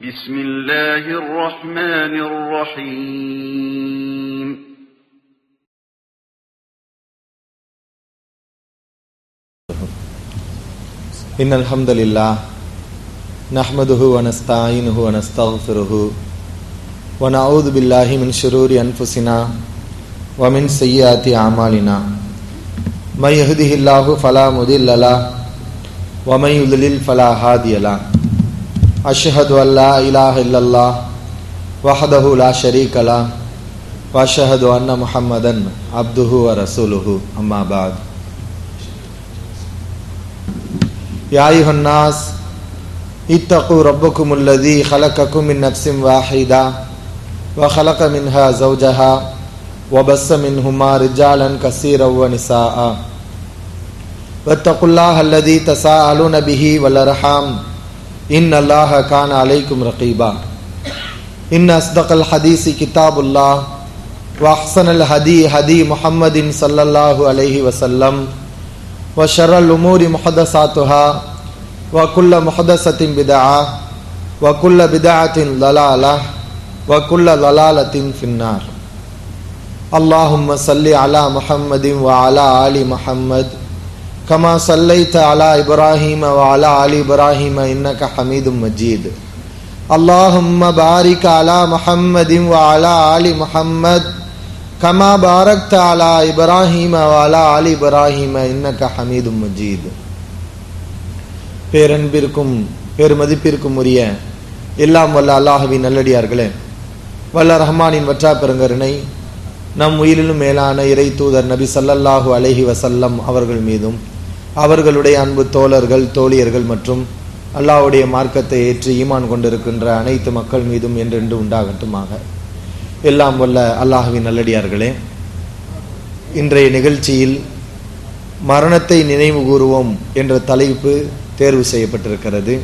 بسم الله الرحمن الرحيم إن الحمد لله نحمده ونستعينه ونستغفره ونعوذ بالله من شرور أنفسنا ومن سيئات أعمالنا من يهده الله فلا مضل له ومن يضلل فلا هادي له أشهد أن لا إله إلا الله وحده لا شريك له وأشهد أن محمدا عبده ورسوله أما بعد يا أيها الناس اتقوا ربكم الذي خلقكم من نفس واحدة وخلق منها زوجها وبس منهما رجالا كثيرا ونساء واتقوا الله الذي تساءلون به والأرحام إن الله كان عليكم رقيبا إن أصدق الحديث كتاب الله وأحسن الهدي هدي محمد صلى الله عليه وسلم وشر الأمور محدثاتها وكل محدثة بدعة وكل بدعة ضلالة وكل ضلالة في النار اللهم صل على محمد وعلى آل محمد كما صليت على إبراهيم وعلى آل إبراهيم إنك حميد مجيد اللهم بارك على محمد وعلى آل محمد كما باركت على إبراهيم وعلى آل إبراهيم إنك حميد مجيد பேரன்பிற்கும் பெருமதிப்பிற்கும் உரிய எல்லாம் வல்ல அல்லாஹுவின் நல்லடியார்களே வல்ல ரஹ்மானின் வற்றா பெருங்கருணை நம் உயிரிலும் மேலான இறை தூதர் நபி சல்லல்லாஹு அலைஹி வசல்லம் அவர்கள் மீதும் அவர்களுடைய அன்பு தோழர்கள் தோழியர்கள் மற்றும் அல்லாஹ்வுடைய மார்க்கத்தை ஏற்று ஈமான் கொண்டிருக்கின்ற அனைத்து மக்கள் மீதும் என்றென்று உண்டாகட்டுமாக எல்லாம் வல்ல அல்லாஹுவின் நல்லடியார்களே இன்றைய நிகழ்ச்சியில் மரணத்தை நினைவு கூறுவோம் என்ற தலைப்பு தேர்வு செய்யப்பட்டிருக்கிறது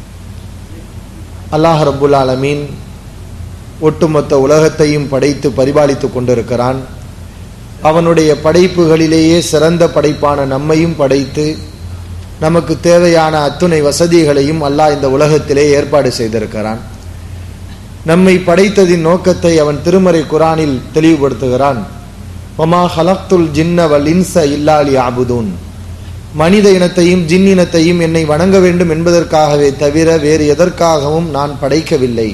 அல்லாஹ் ரப்புல் ஆலமீன் ஒட்டுமொத்த உலகத்தையும் படைத்து பரிபாலித்து கொண்டிருக்கிறான் அவனுடைய படைப்புகளிலேயே சிறந்த படைப்பான நம்மையும் படைத்து நமக்கு தேவையான அத்துணை வசதிகளையும் அல்லாஹ் இந்த உலகத்திலே ஏற்பாடு செய்திருக்கிறான் நம்மை படைத்ததின் நோக்கத்தை அவன் திருமறை குரானில் தெளிவுபடுத்துகிறான் ஒமா ஹலக்துல் ஜின்னவல் இன்ச இல்லாலி ஆபுதூன் மனித இனத்தையும் ஜின் இனத்தையும் என்னை வணங்க வேண்டும் என்பதற்காகவே தவிர வேறு எதற்காகவும் நான் படைக்கவில்லை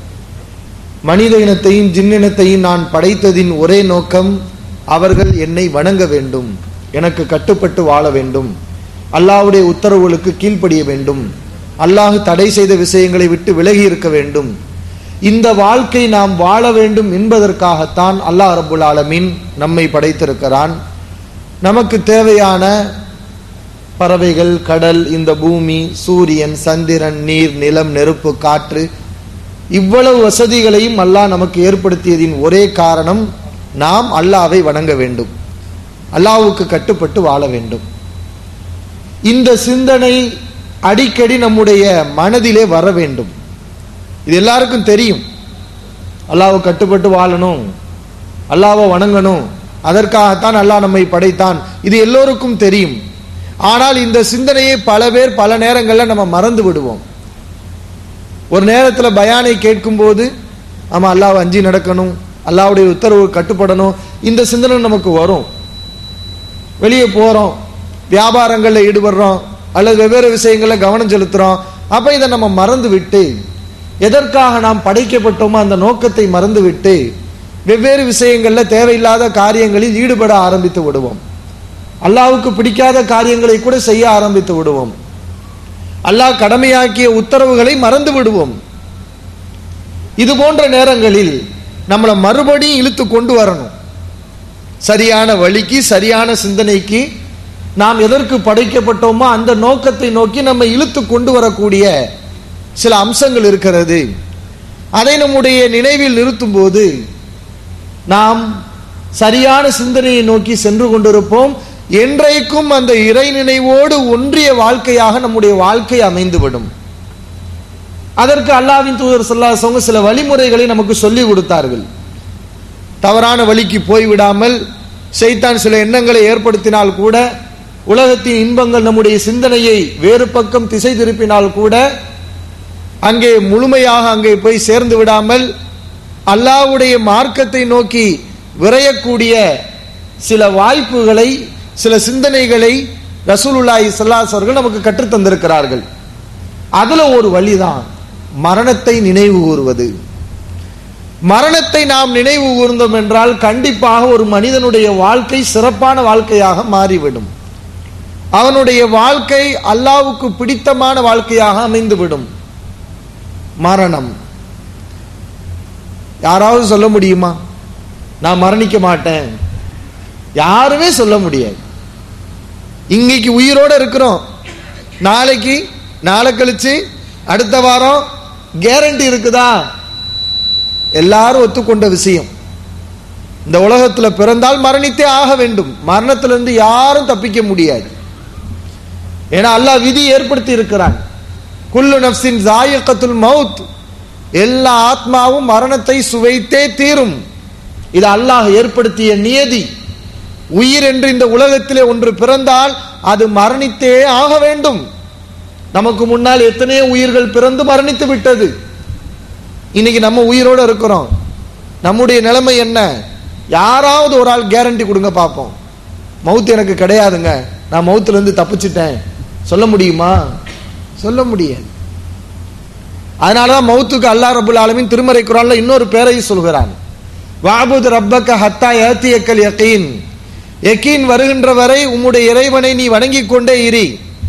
மனித இனத்தையும் ஜின் இனத்தையும் நான் படைத்ததின் ஒரே நோக்கம் அவர்கள் என்னை வணங்க வேண்டும் எனக்கு கட்டுப்பட்டு வாழ வேண்டும் அல்லாஹ்வுடைய உத்தரவுகளுக்கு கீழ்ப்படிய வேண்டும் அல்லாஹ் தடை செய்த விஷயங்களை விட்டு விலகி இருக்க வேண்டும் இந்த வாழ்க்கை நாம் வாழ வேண்டும் என்பதற்காகத்தான் அல்லாஹ் ரபுல் ஆலமீன் நம்மை படைத்திருக்கிறான் நமக்கு தேவையான பறவைகள் கடல் இந்த பூமி சூரியன் சந்திரன் நீர் நிலம் நெருப்பு காற்று இவ்வளவு வசதிகளையும் அல்லாஹ் நமக்கு ஏற்படுத்தியதின் ஒரே காரணம் நாம் அல்லாவை வணங்க வேண்டும் அல்லாவுக்கு கட்டுப்பட்டு வாழ வேண்டும் இந்த சிந்தனை அடிக்கடி நம்முடைய மனதிலே வர வேண்டும் இது எல்லாருக்கும் தெரியும் அல்லாவை கட்டுப்பட்டு வாழணும் அல்லாவை வணங்கணும் அதற்காகத்தான் அல்லாஹ் நம்மை படைத்தான் இது எல்லோருக்கும் தெரியும் ஆனால் இந்த சிந்தனையை பல பேர் பல நேரங்களில் நம்ம மறந்து விடுவோம் ஒரு நேரத்தில் பயானை கேட்கும் போது ஆமாம் அல்லாவை அஞ்சி நடக்கணும் அல்லாவுடைய உத்தரவு கட்டுப்படணும் இந்த சிந்தனை நமக்கு வரும் வெளியே போகிறோம் வியாபாரங்களில் ஈடுபடுறோம் அல்லது வெவ்வேறு விஷயங்களில் கவனம் செலுத்துகிறோம் அப்போ இதை நம்ம மறந்து விட்டு எதற்காக நாம் படைக்கப்பட்டோமோ அந்த நோக்கத்தை மறந்து விட்டு வெவ்வேறு விஷயங்களில் தேவையில்லாத காரியங்களில் ஈடுபட ஆரம்பித்து விடுவோம் அல்லாவுக்கு பிடிக்காத காரியங்களை கூட செய்ய ஆரம்பித்து விடுவோம் அல்லாஹ் கடமையாக்கிய உத்தரவுகளை மறந்து விடுவோம் இது போன்ற நேரங்களில் நம்மளை மறுபடியும் இழுத்து கொண்டு வரணும் சரியான வழிக்கு சரியான சிந்தனைக்கு நாம் எதற்கு படைக்கப்பட்டோமோ அந்த நோக்கத்தை நோக்கி நம்ம இழுத்து கொண்டு வரக்கூடிய சில அம்சங்கள் இருக்கிறது அதை நம்முடைய நினைவில் நிறுத்தும் போது நாம் சரியான சிந்தனையை நோக்கி சென்று கொண்டிருப்போம் என்றைக்கும் அந்த இறை நினைவோடு ஒன்றிய வாழ்க்கையாக நம்முடைய வாழ்க்கை அமைந்துவிடும் அதற்கு அல்லாவின் தூதர் சொல்லாசவங்க சில வழிமுறைகளை நமக்கு சொல்லி கொடுத்தார்கள் தவறான வழிக்கு போய்விடாமல் செய்தான் சில எண்ணங்களை ஏற்படுத்தினால் கூட உலகத்தின் இன்பங்கள் நம்முடைய சிந்தனையை வேறு பக்கம் திசை திருப்பினால் கூட அங்கே முழுமையாக அங்கே போய் சேர்ந்து விடாமல் அல்லாஹ்வுடைய மார்க்கத்தை நோக்கி விரையக்கூடிய சில வாய்ப்புகளை சில சிந்தனைகளை ரசூலுல்லாஹி ஸல்லல்லாஹு அவர்கள் நமக்கு கற்றுத் தந்திருக்கிறார்கள் அதுல ஒரு வழிதான் மரணத்தை நினைவு கூறுவது மரணத்தை நாம் நினைவு கூர்ந்தோம் என்றால் கண்டிப்பாக ஒரு மனிதனுடைய வாழ்க்கை சிறப்பான வாழ்க்கையாக மாறிவிடும் அவனுடைய வாழ்க்கை அல்லாவுக்கு பிடித்தமான வாழ்க்கையாக அமைந்துவிடும் மரணம் யாராவது சொல்ல முடியுமா நான் மரணிக்க மாட்டேன் யாருமே சொல்ல முடியாது இன்னைக்கு உயிரோட இருக்கிறோம் நாளைக்கு நாளை கழிச்சு அடுத்த வாரம் கேரண்டி இருக்குதா எல்லாரும் ஒத்துக்கொண்ட விஷயம் இந்த உலகத்துல பிறந்தால் மரணித்தே ஆக வேண்டும் மரணத்திலிருந்து யாரும் தப்பிக்க முடியாது ஏன்னா அல்லாஹ் விதி ஏற்படுத்தி இருக்கிறான் குல்லு நப்சின் ஜாயக்கத்துல் மவுத் எல்லா ஆத்மாவும் மரணத்தை சுவைத்தே தீரும் இது அல்லாஹ் ஏற்படுத்திய நியதி உயிர் என்று இந்த உலகத்திலே ஒன்று பிறந்தால் அது மரணித்தே ஆக வேண்டும் நமக்கு முன்னால் எத்தனையோ உயிர்கள் பிறந்து மரணித்து விட்டது இன்னைக்கு நம்ம உயிரோட இருக்கிறோம் நம்முடைய நிலைமை என்ன யாராவது ஒரு ஆள் கேரண்டி கொடுங்க பார்ப்போம் மவுத் எனக்கு கிடையாதுங்க நான் மவுத்துல இருந்து தப்பிச்சிட்டேன் சொல்ல முடியுமா சொல்ல முடியாது அதனாலதான் மவுத்துக்கு அல்லாஹ் ரபுல் ஆலமின் திருமறை குரான்ல இன்னொரு பேரையும் சொல்கிறான் வாபுத் ரப்பக்க ஹத்தா ஏத்தியக்கல் யக்கீன் யக்கீன் வருகின்ற வரை உம்முடைய இறைவனை நீ வணங்கிக் கொண்டே இரி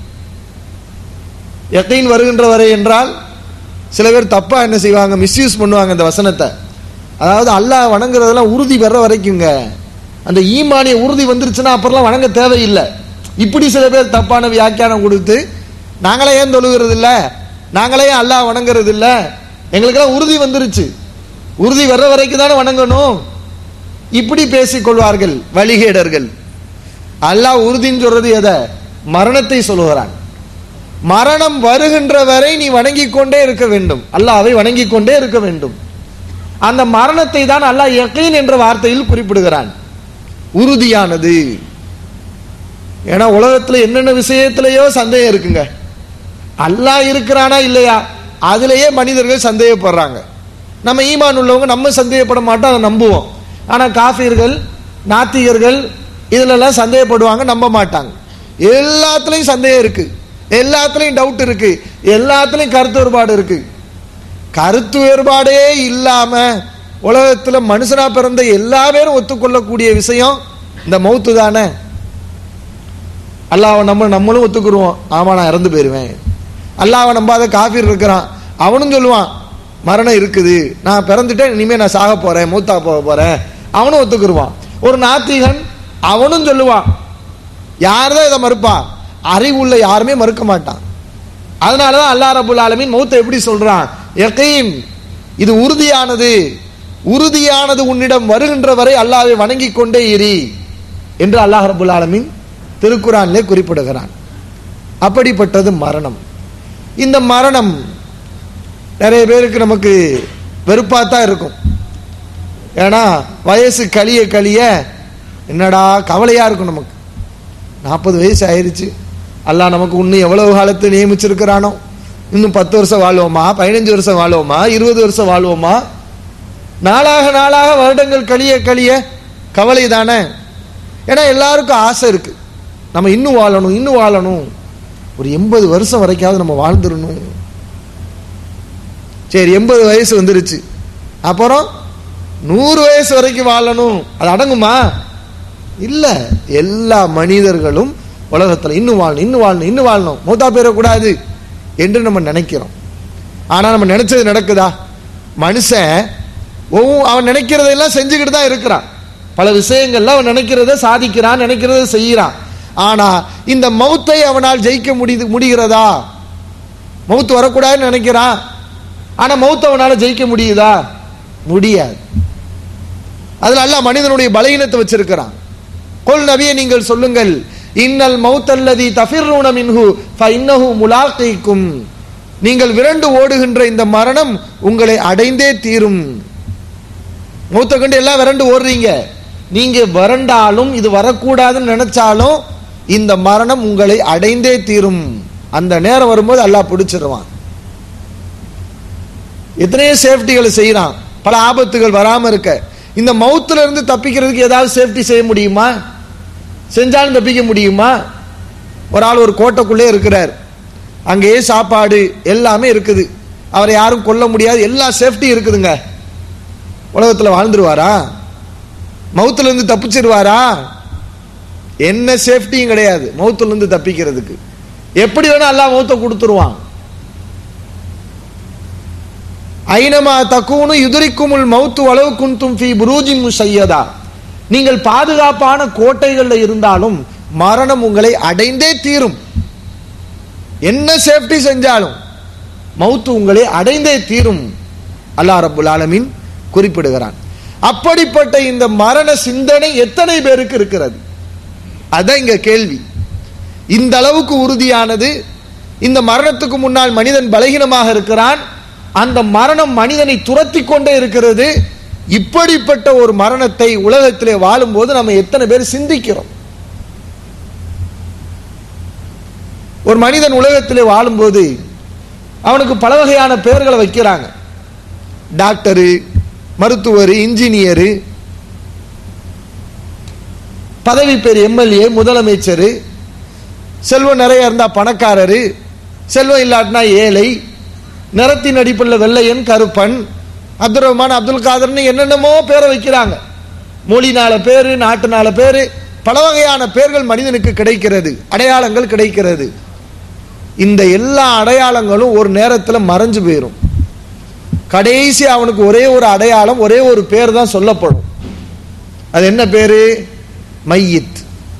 யக்கீன் வருகின்ற வரை என்றால் சில பேர் தப்பா என்ன செய்வாங்க மிஸ்யூஸ் பண்ணுவாங்க இந்த வசனத்தை அதாவது அல்லாஹ் வணங்குறதெல்லாம் உறுதி வர்ற வரைக்குங்க அந்த ஈமானிய உறுதி வந்துருச்சுன்னா அப்புறம்லாம் வணங்க தேவையில்லை இப்படி சில பேர் தப்பான வியாக்கியானம் கொடுத்து நாங்களே ஏன் தொழுகிறது இல்ல நாங்களே ஏன் அல்லாஹ் வணங்குறது இல்ல எங்களுக்கெல்லாம் உறுதி வந்துருச்சு உறுதி வர்ற வரைக்கும் தானே வணங்கணும் இப்படி பேசிக் கொள்வார்கள் வழிகேடர்கள் அல்லாஹ் உறுதின்னு சொல்றது எதை மரணத்தை சொல்லுகிறான் மரணம் வருகின்ற வரை நீ வணங்கிக் கொண்டே இருக்க வேண்டும் அல்லாஹ்வை வணங்கிக் கொண்டே இருக்க வேண்டும் அந்த மரணத்தை தான் அல்லாஹ் யக்கீன் என்ற வார்த்தையில் குறிப்பிடுகிறான் உறுதியானது ஏன்னா உலகத்துல என்னென்ன விஷயத்திலேயோ சந்தேகம் இருக்குங்க அல்லாஹ் இருக்கிறானா இல்லையா அதுலயே மனிதர்கள் சந்தேகப்படுறாங்க நம்ம ஈமான் உள்ளவங்க நம்ம சந்தேகப்பட மாட்டோம் அதை நம்புவோம் ஆனா காஃபியர்கள் நாத்திகர்கள் இதுலலாம் சந்தேகப்படுவாங்க நம்ப மாட்டாங்க எல்லாத்துலயும் சந்தேகம் இருக்கு எல்லாத்துலயும் டவுட் இருக்கு எல்லாத்துலயும் கருத்து வேறுபாடு இருக்கு கருத்து வேறுபாடே இல்லாம உலகத்துல மனுஷனா பிறந்த எல்லா பேரும் ஒத்துக்கொள்ளக்கூடிய விஷயம் இந்த மௌத்து தானே அல்லாஹ் நம்ம நம்மளும் ஒத்துக்குருவோம் ஆமா நான் இறந்து போயிருவேன் அல்லாஹ் நம்பாத காஃபீர் இருக்கிறான் அவனும் சொல்லுவான் மரணம் இருக்குது நான் பிறந்துட்டேன் இனிமே நான் சாக போறேன் மூத்தா போக போறேன் அவனும் ஒத்துக்குருவான் ஒரு நாத்திகன் அவனும் சொல்லுவான் யார்தான் இதை மறுப்பா அறிவுள்ள யாருமே மறுக்க மாட்டான் அதனாலதான் அல்லாஹ் ரபுல் ஆலமீன் மௌத்தை எப்படி சொல்றான் யகீன் இது உறுதியானது உறுதியானது உன்னிடம் வருகின்ற வரை அல்லாஹ்வை வணங்கிக் கொண்டே இரி என்று அல்லாஹ் ரபுல் ஆலமீன் திருக்குறானிலே குறிப்பிடுகிறான் அப்படிப்பட்டது மரணம் இந்த மரணம் நிறைய பேருக்கு நமக்கு வெறுப்பாக தான் இருக்கும் ஏன்னா வயசு கழிய கழிய என்னடா கவலையா இருக்கும் நமக்கு நாற்பது வயசு ஆயிருச்சு அல்லாஹ் நமக்கு இன்னும் எவ்வளவு காலத்தை நியமிச்சிருக்கிறானோ இன்னும் பத்து வருஷம் வாழ்வோமா பதினஞ்சு வருஷம் வாழ்வோமா இருபது வருஷம் வாழ்வோமா நாளாக நாளாக வருடங்கள் கழிய கழிய கவலை தானே ஏன்னா எல்லாருக்கும் ஆசை இருக்கு நம்ம இன்னும் வாழணும் இன்னும் வாழணும் ஒரு எண்பது வருஷம் வரைக்காவது நம்ம வாழ்ந்துடணும் சரி எண்பது வயசு வந்துருச்சு அப்புறம் நூறு வயசு வரைக்கும் வாழணும் அது அடங்குமா இல்ல எல்லா மனிதர்களும் உலகத்துல இன்னும் வாழணும் இன்னும் வாழணும் இன்னும் வாழணும் மூத்தா போயிடக்கூடாது என்று நம்ம நினைக்கிறோம் ஆனா நம்ம நினைச்சது நடக்குதா மனுஷன் ஒவ்வொரு அவன் நினைக்கிறதெல்லாம் செஞ்சுக்கிட்டு தான் இருக்கிறான் பல விஷயங்கள்ல அவன் நினைக்கிறத சாதிக்கிறான் நினைக்கிறத செய்யறான் ஆனா இந்த மௌத்தை அவனால் ஜெயிக்க முடியுது முடிகிறதா மௌத்து வரக்கூடாதுன்னு நினைக்கிறான் ஆனா மௌத்தை அவனால ஜெயிக்க முடியுதா முடியாது அதுல அல்லாஹ் மனிதனுடைய பலகீனத்தை வச்சிருக்கிறான் கொல் நபியை நீங்கள் சொல்லுங்கள் இன்னல் மௌத்தல்லதி தஃபிர்ரூன மின்ஹு ஃபஇன்னஹு முலாக்கீக்கும் நீங்கள் விரண்டு ஓடுகின்ற இந்த மரணம் உங்களை அடைந்தே தீரும் மௌத்த கண்டு எல்லாம் விரண்டு ஓடுறீங்க நீங்க வறண்டாலும் இது வரக்கூடாதுன்னு நினைச்சாலும் இந்த மரணம் உங்களை அடைந்தே தீரும் அந்த நேரம் வரும்போது அல்லாஹ் பிடிச்சிருவான் எத்தனையோ சேஃப்டிகளை செய்யறான் பல ஆபத்துகள் வராம இருக்க இந்த மவுத்துல இருந்து தப்பிக்கிறதுக்கு ஏதாவது சேஃப்டி செய்ய முடியுமா செஞ்சாலும் தப்பிக்க முடியுமா ஒரு ஆள் ஒரு கோட்டைக்குள்ளே இருக்கிறார் அங்கேயே சாப்பாடு எல்லாமே இருக்குது அவரை யாரும் கொல்ல முடியாது எல்லா சேஃப்டி இருக்குதுங்க உலகத்தில் வாழ்ந்துருவாரா மவுத்துல இருந்து தப்பிச்சிருவாரா என்ன சேஃப்டியும் கிடையாது மவுத்துல இருந்து தப்பிக்கிறதுக்கு எப்படி வேணா அல்லாஹ் மௌத்த கொடுத்துருவான் ஐனமா தக்கூனு யுதுரிக்குமுல் மௌத்து அளவு குந்தும் ஃபி புரூஜின் முசையதா நீங்கள் பாதுகாப்பான கோட்டைகள்ல இருந்தாலும் மரணம் உங்களை அடைந்தே தீரும் என்ன சேஃப்டி செஞ்சாலும் மௌத்து உங்களை அடைந்தே தீரும் அல்லாஹ் ரப்புல் ஆலமீன் குறிப்பிடுகிறான் அப்படிப்பட்ட இந்த மரண சிந்தனை எத்தனை பேருக்கு இருக்கிறது அதான் இங்க கேள்வி இந்த அளவுக்கு உறுதியானது இந்த மரணத்துக்கு முன்னால் மனிதன் பலகீனமாக இருக்கிறான் அந்த மரணம் மனிதனை துரத்தி கொண்டே இருக்கிறது இப்படிப்பட்ட ஒரு மரணத்தை உலகத்திலே வாழும்போது நம்ம எத்தனை பேர் சிந்திக்கிறோம் ஒரு மனிதன் உலகத்திலே வாழும்போது அவனுக்கு பல வகையான பெயர்களை வைக்கிறாங்க டாக்டரு மருத்துவர் இன்ஜினியரு பதவி பேர் எம்எல்ஏ முதலமைச்சர் செல்வம் நிறைய இருந்தா பணக்காரரு செல்வம் இல்லாட்டினா ஏழை நிறத்தின் அடிப்படையில் வெள்ளையன் கருப்பன் அப்துல் ரஹ்மான் அப்துல் காதர்னு என்னென்னமோ பேரை வைக்கிறாங்க மொழினால பேரு நாட்டுனால பேரு பல வகையான பேர்கள் மனிதனுக்கு கிடைக்கிறது அடையாளங்கள் கிடைக்கிறது இந்த எல்லா அடையாளங்களும் ஒரு நேரத்தில் மறைஞ்சு போயிடும் கடைசி அவனுக்கு ஒரே ஒரு அடையாளம் ஒரே ஒரு பேர் தான் சொல்லப்படும் அது என்ன பேரு மையித்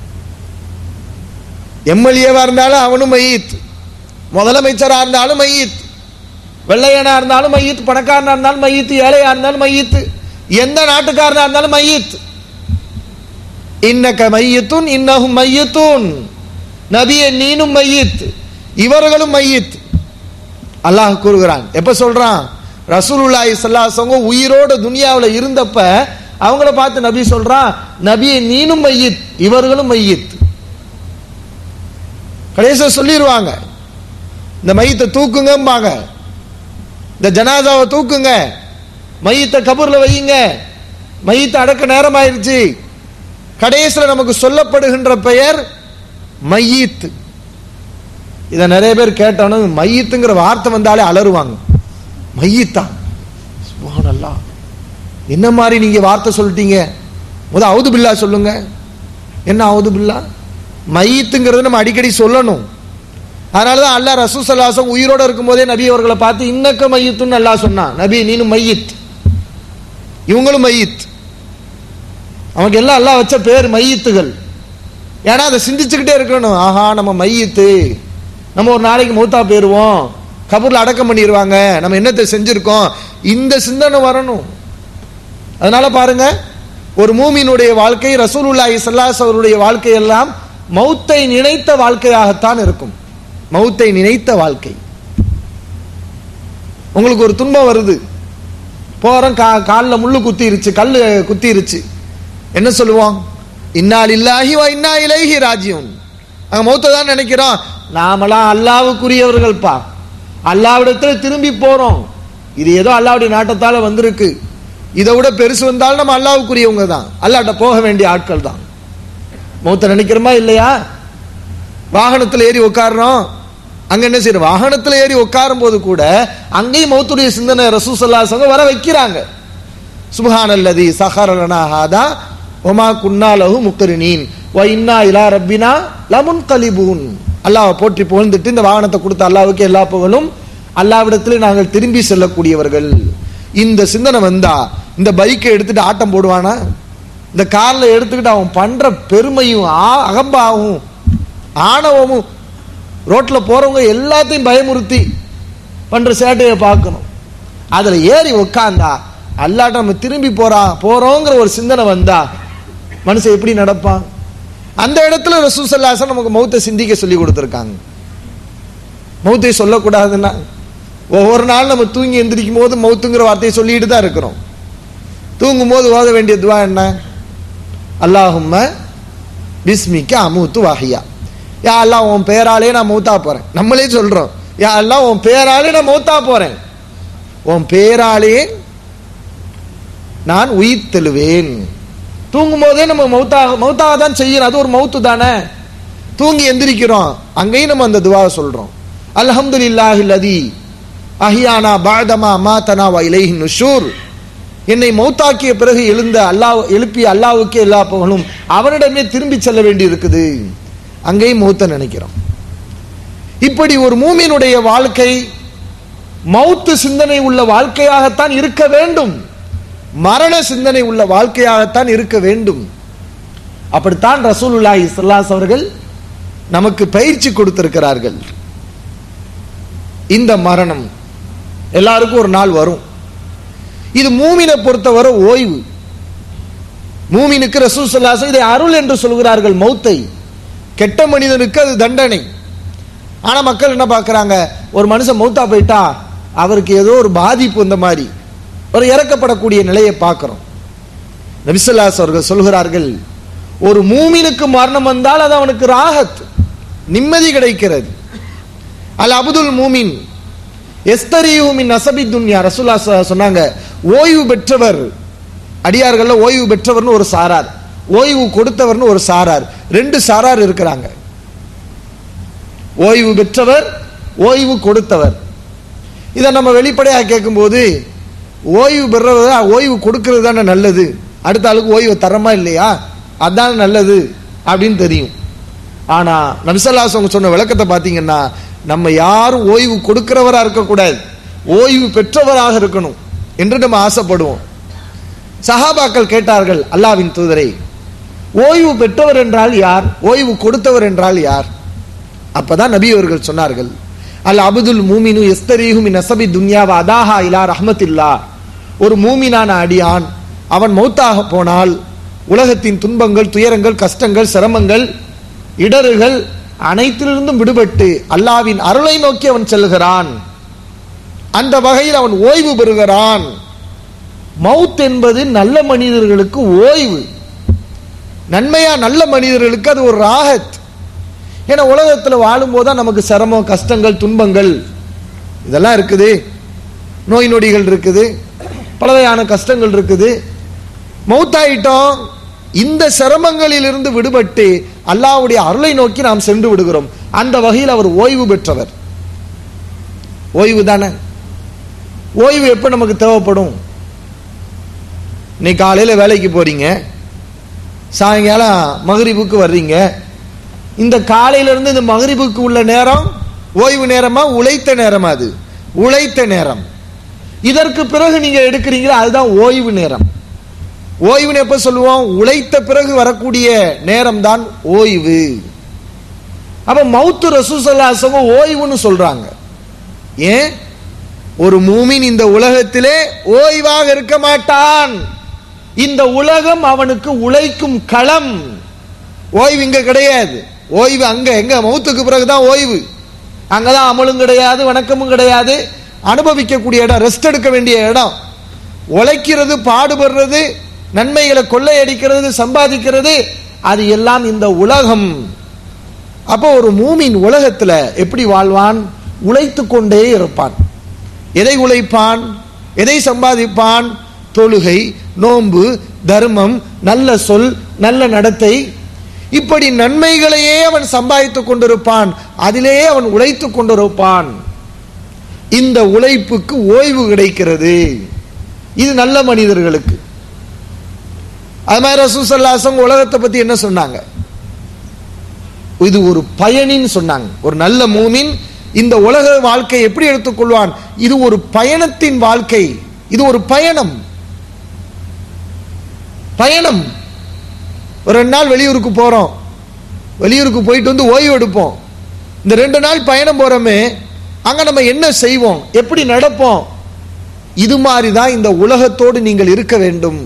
எம்எல்ஏவா இருந்தாலும் அவனும் மையித் முதலமைச்சரா இருந்தாலும் மையித் வெள்ளையனா இருந்தாலும் மையித் பணக்காரனா இருந்தாலும் மையித் ஏழையா இருந்தாலும் மையித் எந்த நாட்டுக்காரனா இருந்தாலும் மையித் இன்னக்க மையத்துன் இன்னஹும் மையத்துன் நபியே நீனும் மையித் இவர்களும் மையித் அல்லாஹ் கூறுகிறான் எப்ப சொல்றான் ரசூலுல்லாஹி ஸல்லல்லாஹு உயிரோட துனியாவில் இருந்தப்ப அவங்கள பார்த்து நபி சொல்றான் நபியை நீனும் மையித் இவர்களும் மையித் கடைசியில் சொல்லிடுவாங்க இந்த மையத்தை தூக்குங்கம்பாங்க இந்த ஜனாதாவை தூக்குங்க மையத்தை கபூர்ல வையுங்க மையத்தை அடக்க நேரம் ஆயிருச்சு கடைசியில் நமக்கு சொல்லப்படுகின்ற பெயர் மையீத் இதை நிறைய பேர் கேட்டாலும் மையத்துங்கிற வார்த்தை வந்தாலே அலறுவாங்க மையத்தா சுப்ஹானல்லாஹ் என்ன மாதிரி நீங்க வார்த்தை சொல்லிட்டீங்க முத அவுது பில்லா சொல்லுங்க என்ன அவுது பில்லா மையத்துங்கிறது நம்ம அடிக்கடி சொல்லணும் அதனாலதான் அல்லாஹ் ரசூ சல்லாசம் உயிரோட இருக்கும்போதே நபி அவர்களை பார்த்து இன்னக்க மையத்துன்னு அல்லாஹ் சொன்னான் நபி நீனும் மையித் இவங்களும் மையித் அவனுக்கு எல்லாம் அல்லாஹ் வச்ச பேர் மையத்துகள் ஏன்னா அதை சிந்திச்சுக்கிட்டே இருக்கணும் ஆஹா நம்ம மையத்து நம்ம ஒரு நாளைக்கு மூத்தா போயிருவோம் கபூர்ல அடக்கம் பண்ணிடுவாங்க நம்ம என்னத்தை செஞ்சிருக்கோம் இந்த சிந்தனை வரணும் அதனால பாருங்க ஒரு மூமினுடைய வாழ்க்கை ரசூலுல்லாஹி ஸல்லல்லாஹு அவருடைய வாழ்க்கை எல்லாம் மௌத்தை நினைத்த வாழ்க்கையாகத்தான் இருக்கும் மௌத்தை நினைத்த வாழ்க்கை உங்களுக்கு ஒரு துன்பம் வருது போறோம் கா காலில் முள்ளு குத்திருச்சு கல் குத்திருச்சு என்ன சொல்லுவோம் இன்னால் இல்லாஹி வா இன்னா இலைஹி ராஜ்யம் அங்க மௌத்தை தான் நினைக்கிறோம் நாமெல்லாம் அல்லாவுக்குரியவர்கள்ப்பா அல்லாவிடத்துல திரும்பி போறோம் இது ஏதோ அல்லாவுடைய நாட்டத்தால வந்திருக்கு இதை விட பெருசு வந்தாலும் நம்ம அல்லாவுக்குரியவங்க தான் அல்லாட்ட போக வேண்டிய ஆட்கள் தான் மௌத்த நினைக்கிறோமா இல்லையா வாகனத்தில் ஏறி உட்காடுறோம் அங்க என்ன செய்யறோம் வாகனத்தில் ஏறி உட்காரும் போது கூட அங்கேயும் மௌத்துடைய சிந்தனை ரசூசல்லாசங்க வர வைக்கிறாங்க சுபஹானல்லதி சஹரலனா ஹாதா ஒமா குன்னாலஹு முக்கரினீன் வ இன்னா இலா ரப்பினா லமுன் கலிபூன் அல்லாஹ் போற்றி புகழ்ந்துட்டு இந்த வாகனத்தை கொடுத்த அல்லாவுக்கு எல்லா புகழும் அல்லாவிடத்தில் நாங்கள் திரும்பி செல்லக்கூடியவர்கள் இந்த சிந்தனை வந்தா இந்த பைக்கை எடுத்துட்டு ஆட்டம் போடுவானா இந்த கார்ல எடுத்துக்கிட்டு அவன் பண்ற பெருமையும் ஆ- அகம்பாவும் ஆணவமும் ரோட்ல போறவங்க எல்லாத்தையும் பயமுறுத்தி பண்ற சேட்டையை பார்க்கணும் அதுல ஏறி உக்காந்தா அல்லாட்ட நம்ம திரும்பி போறா போறோங்கிற ஒரு சிந்தனை வந்தா மனுஷன் எப்படி நடப்பான் அந்த இடத்துல ரசூசல்லாசன் நமக்கு மௌத்தை சிந்திக்க சொல்லி கொடுத்துருக்காங்க மௌத்தை சொல்லக்கூடாதுன்னா ஒவ்வொரு நாள் நம்ம தூங்கி எந்திரிக்கும் போது மௌத்துங்கிற வார்த்தையை சொல்லிட்டு தான் இருக்கிறோம் தூங்கும் போது ஓத வேண்டிய துவா என்ன அல்லாஹும்ம பிஸ்மிக்க அமுத்து வாஹியா யா அல்லாஹ் உன் பேராலே நான் மௌத்தா போறேன் நம்மளே சொல்றோம் யா அல்லாஹ் உன் பேராலே நான் மௌத்தா போறேன் உன் பேராலே நான் உயிர் தெழுவேன் தூங்கும் போதே நம்ம மௌத்தாக மௌத்தாக தான் செய்யறோம் அது ஒரு மௌத்து தானே தூங்கி எந்திரிக்கிறோம் அங்கேயும் நம்ம அந்த துவாவை சொல்றோம் அல்ஹம்துலில்லாஹி லதி அஹியானா பாதமா மாதனா வ இலைஹி நுஷூர் என்னை மௌத்தாக்கிய பிறகு எழுந்த அல்லாஹ் எழுப்பிய அல்லாஹ்வுக்கே எல்லா புகழும் அவனிடமே திரும்பி செல்ல வேண்டி இருக்குது அங்கேயும் மௌத்த நினைக்கிறோம் இப்படி ஒரு மூமினுடைய வாழ்க்கை மௌத்து சிந்தனை உள்ள வாழ்க்கையாகத்தான் இருக்க வேண்டும் மரண சிந்தனை உள்ள வாழ்க்கையாகத்தான் இருக்க வேண்டும் அப்படித்தான் ரசூலுல்லாஹி ஸல்லல்லாஹு அவர்கள் நமக்கு பயிற்சி கொடுத்திருக்கிறார்கள் இந்த மரணம் எல்லாருக்கும் ஒரு நாள் வரும் இது மூமினை பொறுத்தவரை ஓய்வு மூமினுக்கு ரசூல் ஸல்லல்லாஹு இதை அருள் என்று சொல்கிறார்கள் மௌத்தை கெட்ட மனிதனுக்கு அது தண்டனை ஆனா மக்கள் என்ன பார்க்கறாங்க ஒரு மனுஷன் மௌத்தா போயிட்டா அவருக்கு ஏதோ ஒரு பாதிப்பு இந்த மாதிரி ஒரு இறக்கப்படக்கூடிய நிலையை பார்க்கிறோம் நபிசல்லாஸ் அவர்கள் சொல்கிறார்கள் ஒரு மூமினுக்கு மரணம் வந்தால் அது அவனுக்கு ராகத் நிம்மதி கிடைக்கிறது அல் அபுதுல் மூமின் எஸ்தரியுமின் நசபி துன்யா ரசூல்லா சொ- சொன்னாங்க ஓய்வு பெற்றவர் அடியார்கள்ல ஓய்வு பெற்றவர்னு ஒரு சாரார் ஓய்வு கொடுத்தவர்னு ஒரு சாரார் ரெண்டு சாரார் இருக்கிறாங்க ஓய்வு பெற்றவர் ஓய்வு கொடுத்தவர் இதை நம்ம வெளிப்படையாக கேட்கும்போது ஓய்வு பெறவது ஓய்வு கொடுக்கிறது தானே நல்லது அடுத்த ஆளுக்கு ஓய்வு தரமா இல்லையா அதான் நல்லது அப்படின்னு தெரியும் ஆனா நபிசல்லாஸ் அவங்க சொன்ன விளக்கத்தை பார்த்தீங்கன்னா நம்ம யாரும் ஓய்வு கொடுக்கிறவரா இருக்கக்கூடாது ஓய்வு பெற்றவராக இருக்கணும் என்று நம்ம ஆசைப்படுவோம் சஹாபாக்கள் கேட்டார்கள் அல்லாவின் தூதரை ஓய்வு பெற்றவர் என்றால் யார் ஓய்வு கொடுத்தவர் என்றால் யார் அப்பதான் நபி அவர்கள் சொன்னார்கள் அல் அபுதுல் மூமினு எஸ்தரீஹு மின் நசபி துன்யாவ அதாஹா இலா ரஹ்மத்தில்லா ஒரு மூமினான அடியான் அவன் மௌத்தாக போனால் உலகத்தின் துன்பங்கள் துயரங்கள் கஷ்டங்கள் சிரமங்கள் இடறுகள் அனைத்திலிருந்தும் விடுபட்டு அல்லாவின் அருளை நோக்கி அவன் செல்கிறான் அந்த வகையில் அவன் ஓய்வு பெறுகிறான் மவுத் என்பது நல்ல மனிதர்களுக்கு ஓய்வு நன்மையா நல்ல மனிதர்களுக்கு அது ஒரு ராகத் ஏன்னா உலகத்துல வாழும்போது தான் நமக்கு சிரமம் கஷ்டங்கள் துன்பங்கள் இதெல்லாம் இருக்குது நோய் நொடிகள் இருக்குது பலவையான கஷ்டங்கள் இருக்குது மௌத்தாயிட்டோம் இந்த சிரமங்களில் இருந்து விடுபட்டு அல்லாஹ்வுடைய அருளை நோக்கி நாம் சென்று விடுகிறோம் அந்த வகையில் அவர் ஓய்வு பெற்றவர் ஓய்வு தானே ஓய்வு எப்ப நமக்கு தேவைப்படும் இன்னைக்கு காலையில வேலைக்கு போறீங்க சாயங்காலம் மகரிபுக்கு வர்றீங்க இந்த காலையில இருந்து இந்த மகரிபுக்கு உள்ள நேரம் ஓய்வு நேரமா உழைத்த நேரமா அது உழைத்த நேரம் இதற்கு பிறகு நீங்க எடுக்கிறீங்களா அதுதான் ஓய்வு நேரம் ஓய்வுன்னு எப்ப சொல்லுவோம் உழைத்த பிறகு வரக்கூடிய நேரம் தான் ஓய்வு அப்ப மௌத்து ரசூசல்லாசவங்க ஓய்வுன்னு சொல்றாங்க ஏன் ஒரு மூமின் இந்த உலகத்திலே ஓய்வாக இருக்க மாட்டான் இந்த உலகம் அவனுக்கு உழைக்கும் களம் ஓய்வு இங்க கிடையாது ஓய்வு அங்க எங்க மௌத்துக்கு பிறகுதான் ஓய்வு அங்கதான் அமலும் கிடையாது வணக்கமும் கிடையாது அனுபவிக்கக்கூடிய இடம் ரெஸ்ட் எடுக்க வேண்டிய இடம் உழைக்கிறது பாடுபடுறது நன்மைகளை கொள்ளையடிக்கிறது சம்பாதிக்கிறது அது எல்லாம் இந்த உலகம் அப்போ ஒரு மூமின் உலகத்துல எப்படி வாழ்வான் உழைத்து கொண்டே இருப்பான் எதை உழைப்பான் எதை சம்பாதிப்பான் தொழுகை நோன்பு தர்மம் நல்ல சொல் நல்ல நடத்தை இப்படி நன்மைகளையே அவன் சம்பாதித்துக் கொண்டிருப்பான் அதிலேயே அவன் உழைத்துக் கொண்டிருப்பான் இந்த உழைப்புக்கு ஓய்வு கிடைக்கிறது இது நல்ல மனிதர்களுக்கு அது மாதிரி ரசூசல்லாசம் உலகத்தை பத்தி என்ன சொன்னாங்க இது ஒரு பயணின்னு சொன்னாங்க ஒரு நல்ல மூமின் இந்த உலக வாழ்க்கை எப்படி எடுத்துக்கொள்வான் இது ஒரு பயணத்தின் வாழ்க்கை இது ஒரு பயணம் பயணம் ஒரு ரெண்டு நாள் வெளியூருக்கு போறோம் வெளியூருக்கு போயிட்டு வந்து ஓய்வு எடுப்போம் இந்த ரெண்டு நாள் பயணம் போறோமே அங்க நம்ம என்ன செய்வோம் எப்படி நடப்போம் இது மாதிரி தான் இந்த உலகத்தோடு நீங்கள் இருக்க வேண்டும்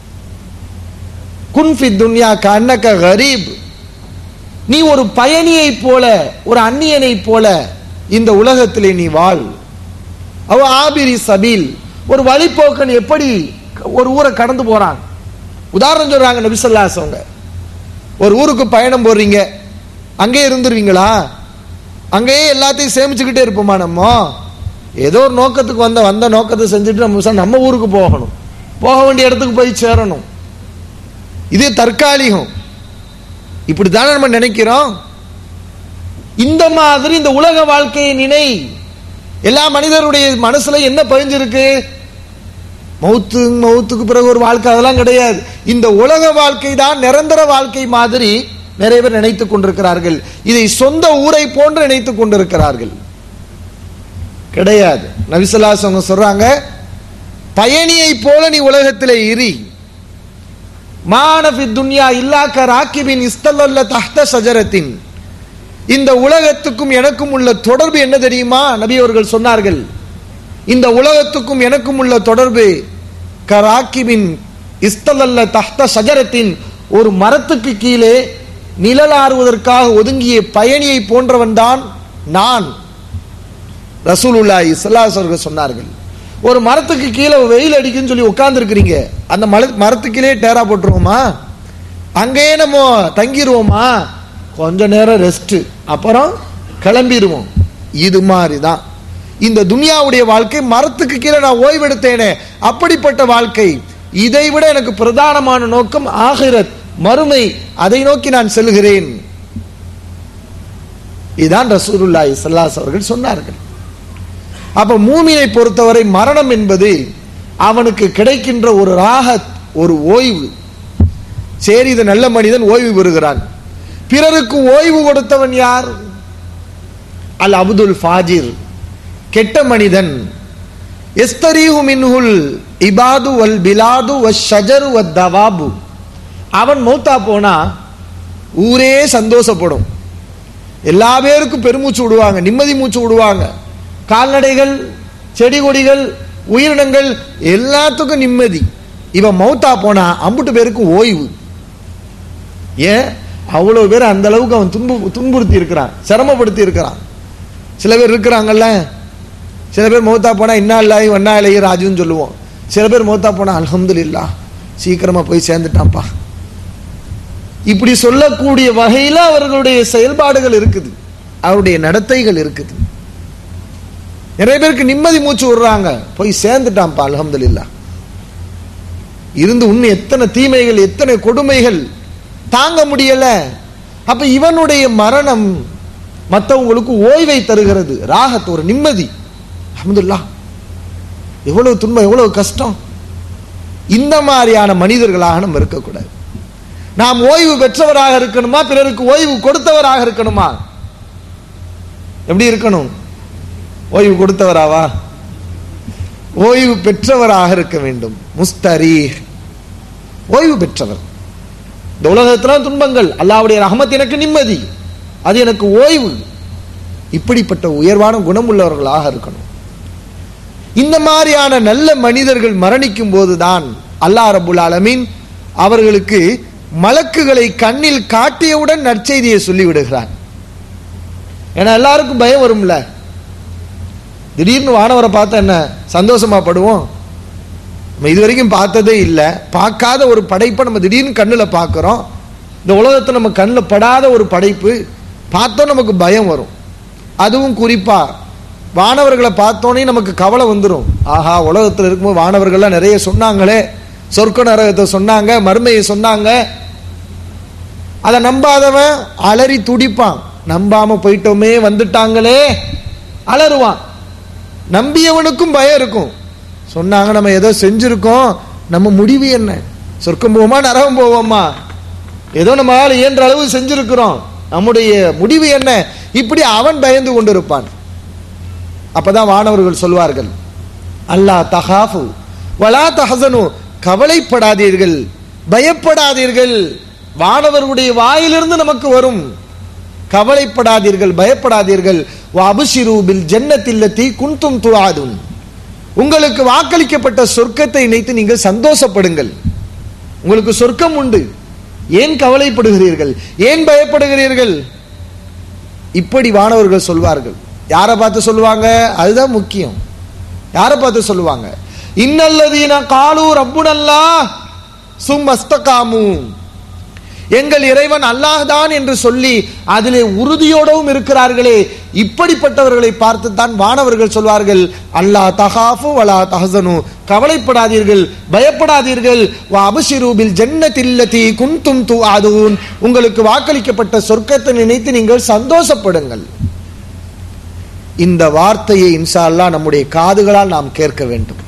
குன்ஃபி துன்யா கண்ணக்க கரீப் நீ ஒரு பயணியை போல ஒரு அந்நியனை போல இந்த உலகத்திலே நீ வாழ் அவ ஆபிரி சபீல் ஒரு வழிப்போக்கன் எப்படி ஒரு ஊரை கடந்து போறான் உதாரணம் சொல்றாங்க நபிசல்லாசவங்க ஒரு ஊருக்கு பயணம் போறீங்க அங்கே இருந்துருவீங்களா அங்கேயே எல்லாத்தையும் சேமிச்சுக்கிட்டே இருப்போமா நம்ம ஏதோ ஒரு நோக்கத்துக்கு வந்த வந்த நோக்கத்தை செஞ்சுட்டு நம்ம பேசாம நம்ம ஊருக்கு போகணும் போக வேண்டிய இடத்துக்கு போய் சேரணும் இது தற்காலிகம் இப்படித்தானே நம்ம நினைக்கிறோம் இந்த மாதிரி இந்த உலக வாழ்க்கையை நினை எல்லா மனிதருடைய மனசுல என்ன பதிஞ்சிருக்கு மௌத்து மௌத்துக்கு பிறகு ஒரு வாழ்க்கை அதெல்லாம் கிடையாது இந்த உலக வாழ்க்கை தான் நிரந்தர வாழ்க்கை மாதிரி நிறைய பேர் நினைத்துக் கொண்டிருக்கிறார்கள் இதை சொந்த ஊரை போன்று நினைத்துக் கொண்டிருக்கிறார்கள் கிடையாது நபிசல்லாஸ் அவங்க சொல்றாங்க பயணியை போல நீ உலகத்திலே இரி மானபி துன்யா இல்லாக்க ராக்கிபின் இஸ்தல்ல தஹ்த சஜரத்தின் இந்த உலகத்துக்கும் எனக்கும் உள்ள தொடர்பு என்ன தெரியுமா நபி அவர்கள் சொன்னார்கள் இந்த உலகத்துக்கும் எனக்கும் உள்ள தொடர்பு கராக்கிபின் இஸ்தலல்ல தஹ்த சஜரத்தின் ஒரு மரத்துக்கு கீழே நிழலாறுவதற்காக ஒதுங்கிய பயணியை போன்றவன் தான் நான் ரசூலுல்லாஹி ஸல்லல்லாஹு அலைஹி வஸல்லம் சொன்னார்கள் ஒரு மரத்துக்கு கீழே வெயில் அடிக்குன்னு சொல்லி உட்கார்ந்துருக்கிறீங்க அந்த மல மரத்துக்கு கீழே டேரா போட்டுருவோமா அங்கேயே நம்ம தங்கிடுவோமா கொஞ்ச நேரம் ரெஸ்ட் அப்புறம் கிளம்பிடுவோம் இது மாதிரி தான் இந்த துனியாவுடைய வாழ்க்கை மரத்துக்கு கீழே நான் ஓய்வெடுத்தேனே அப்படிப்பட்ட வாழ்க்கை இதை விட எனக்கு பிரதானமான நோக்கம் ஆகிரத் மறுமை அதை நோக்கி நான் செல்கிறேன் இதுதான் ரசூலுல்லாஹி ஸல்லல்லாஹு அவர்கள் சொன்னார்கள் அப்ப மூமினை பொறுத்தவரை மரணம் என்பது அவனுக்கு கிடைக்கின்ற ஒரு ராகத் ஒரு ஓய்வு சரி இது நல்ல மனிதன் ஓய்வு பெறுகிறான் பிறருக்கு ஓய்வு கொடுத்தவன் யார் அல் அப்துல் ஃபாஜிர் கெட்ட மனிதன் எஸ்தரீஹு மின்ஹுல் இபாது வல் பிலாது வஷ் ஷஜரு வத் தவாபு அவன் மௌத்தா போனா ஊரே சந்தோஷப்படும் எல்லா பேருக்கும் பெருமூச்சு விடுவாங்க நிம்மதி மூச்சு விடுவாங்க கால்நடைகள் செடி கொடிகள் உயிரினங்கள் எல்லாத்துக்கும் நிம்மதி இவன் மௌத்தா போனா அம்புட்டு பேருக்கும் ஓய்வு ஏன் அவ்வளவு பேர் அந்த அளவுக்கு அவன் துன்பு துன்புறுத்தி இருக்கிறான் சிரமப்படுத்தி இருக்கிறான் சில பேர் இருக்கிறாங்கல்ல சில பேர் மௌத்தா போனா இன்னா இல்லாய் வண்ணா இலைய ராஜுன்னு சொல்லுவோம் சில பேர் மௌத்தா போனா அல்ஹம்துலில்லா சீக்கிரமா போய் சேர்ந்துட்டான்ப்பா இப்படி சொல்லக்கூடிய வகையில அவர்களுடைய செயல்பாடுகள் இருக்குது அவருடைய நடத்தைகள் இருக்குது நிறைய பேருக்கு நிம்மதி மூச்சு விடுறாங்க போய் சேர்ந்துட்டான்ப்பா அல்ஹம்துலில்லா இருந்து இன்னும் எத்தனை தீமைகள் எத்தனை கொடுமைகள் தாங்க முடியல அப்ப இவனுடைய மரணம் மற்றவங்களுக்கு ஓய்வை தருகிறது ராகத் ஒரு நிம்மதி அஹமதுல்லா எவ்வளவு துன்பம் எவ்வளவு கஷ்டம் இந்த மாதிரியான மனிதர்களாக நம்ம இருக்கக்கூடாது நாம் ஓய்வு பெற்றவராக இருக்கணுமா பிறருக்கு ஓய்வு கொடுத்தவராக இருக்கணுமா எப்படி இருக்கணும் ஓய்வு கொடுத்தவராவா ஓய்வு பெற்றவராக இருக்க வேண்டும் முஸ்தரி ஓய்வு பெற்றவர் இந்த உலகத்துல துன்பங்கள் அல்லாவுடைய ரஹமத் எனக்கு நிம்மதி அது எனக்கு ஓய்வு இப்படிப்பட்ட உயர்வான குணம் உள்ளவர்களாக இருக்கணும் இந்த மாதிரியான நல்ல மனிதர்கள் மரணிக்கும் போதுதான் அல்லாஹ் ரபுல் ஆலமீன் அவர்களுக்கு மலக்குகளை கண்ணில் காட்டியவுடன் நற்செய்தியை சொல்லி விடுகிறான் ஏன்னா எல்லாருக்கும் பயம் வரும்ல திடீர்னு வானவரை பார்த்தா என்ன சந்தோஷமா படுவோம் நம்ம இது வரைக்கும் பார்த்ததே இல்லை பார்க்காத ஒரு படைப்பை நம்ம திடீர்னு கண்ணில் பார்க்குறோம் இந்த உலகத்தில் நம்ம கண்ணில் படாத ஒரு படைப்பு பார்த்தோம் நமக்கு பயம் வரும் அதுவும் குறிப்பா வானவர்களை பார்த்தோன்னே நமக்கு கவலை வந்துடும் ஆஹா உலகத்தில் இருக்கும்போது வானவர்கள்லாம் நிறைய சொன்னாங்களே சொர்க்க நரகத்தை சொன்னாங்க மறுமையை சொன்னாங்க அதை நம்பாதவன் அலறி துடிப்பான் நம்பாம போயிட்டோமே வந்துட்டாங்களே அலறுவான் நம்பியவனுக்கும் பயம் இருக்கும் சொன்னாங்க நம்ம ஏதோ செஞ்சிருக்கோம் நம்ம முடிவு என்ன சொர்க்கம் போவோமா நரகம் போவோமா ஏதோ நம்மளால இயன்ற அளவு செஞ்சிருக்கிறோம் நம்முடைய முடிவு என்ன இப்படி அவன் பயந்து கொண்டிருப்பான் அப்பதான் வானவர்கள் சொல்வார்கள் அல்லாஹ் தஹாஃபு வலா தஹசனு கவலைப்படாதீர்கள் பயப்படாதீர்கள் வானவர்களுடைய வாயிலிருந்து நமக்கு வரும் கவலைப்படாதீர்கள் பயப்படாதீர்கள் அபுஷிரு பில் ஜன்னத்தில்லத்தி குன்தும் துஆதுன் உங்களுக்கு வாக்களிக்கப்பட்ட சொர்க்கத்தை நினைத்து நீங்கள் சந்தோஷப்படுங்கள் உங்களுக்கு சொர்க்கம் உண்டு ஏன் கவலைப்படுகிறீர்கள் ஏன் பயப்படுகிறீர்கள் இப்படி வானவர்கள் சொல்வார்கள் யாரை பார்த்து சொல்லுவாங்க அதுதான் முக்கியம் யாரை பார்த்து சொல்லுவாங்க இன்னல்லதீன காலு ரப்புனல்லா சும் அஸ்தகாமு எங்கள் இறைவன் அல்லாஹ் தான் என்று சொல்லி அதிலே உறுதியோடவும் இருக்கிறார்களே இப்படிப்பட்டவர்களை பார்த்து தான் வானவர்கள் சொல்வார்கள் அல்லாஹ் தகாஃபு வலா தஹசனு கவலைப்படாதீர்கள் பயப்படாதீர்கள் வா அபுஷிரூபில் ஜன்னத்தில்லதி குந்தும் து உங்களுக்கு வாக்களிக்கப்பட்ட சொர்க்கத்தை நினைத்து நீங்கள் சந்தோஷப்படுங்கள் இந்த வார்த்தையை இன்ஷா அல்லாஹ் நம்முடைய காதுகளால் நாம் கேட்க வேண்டும்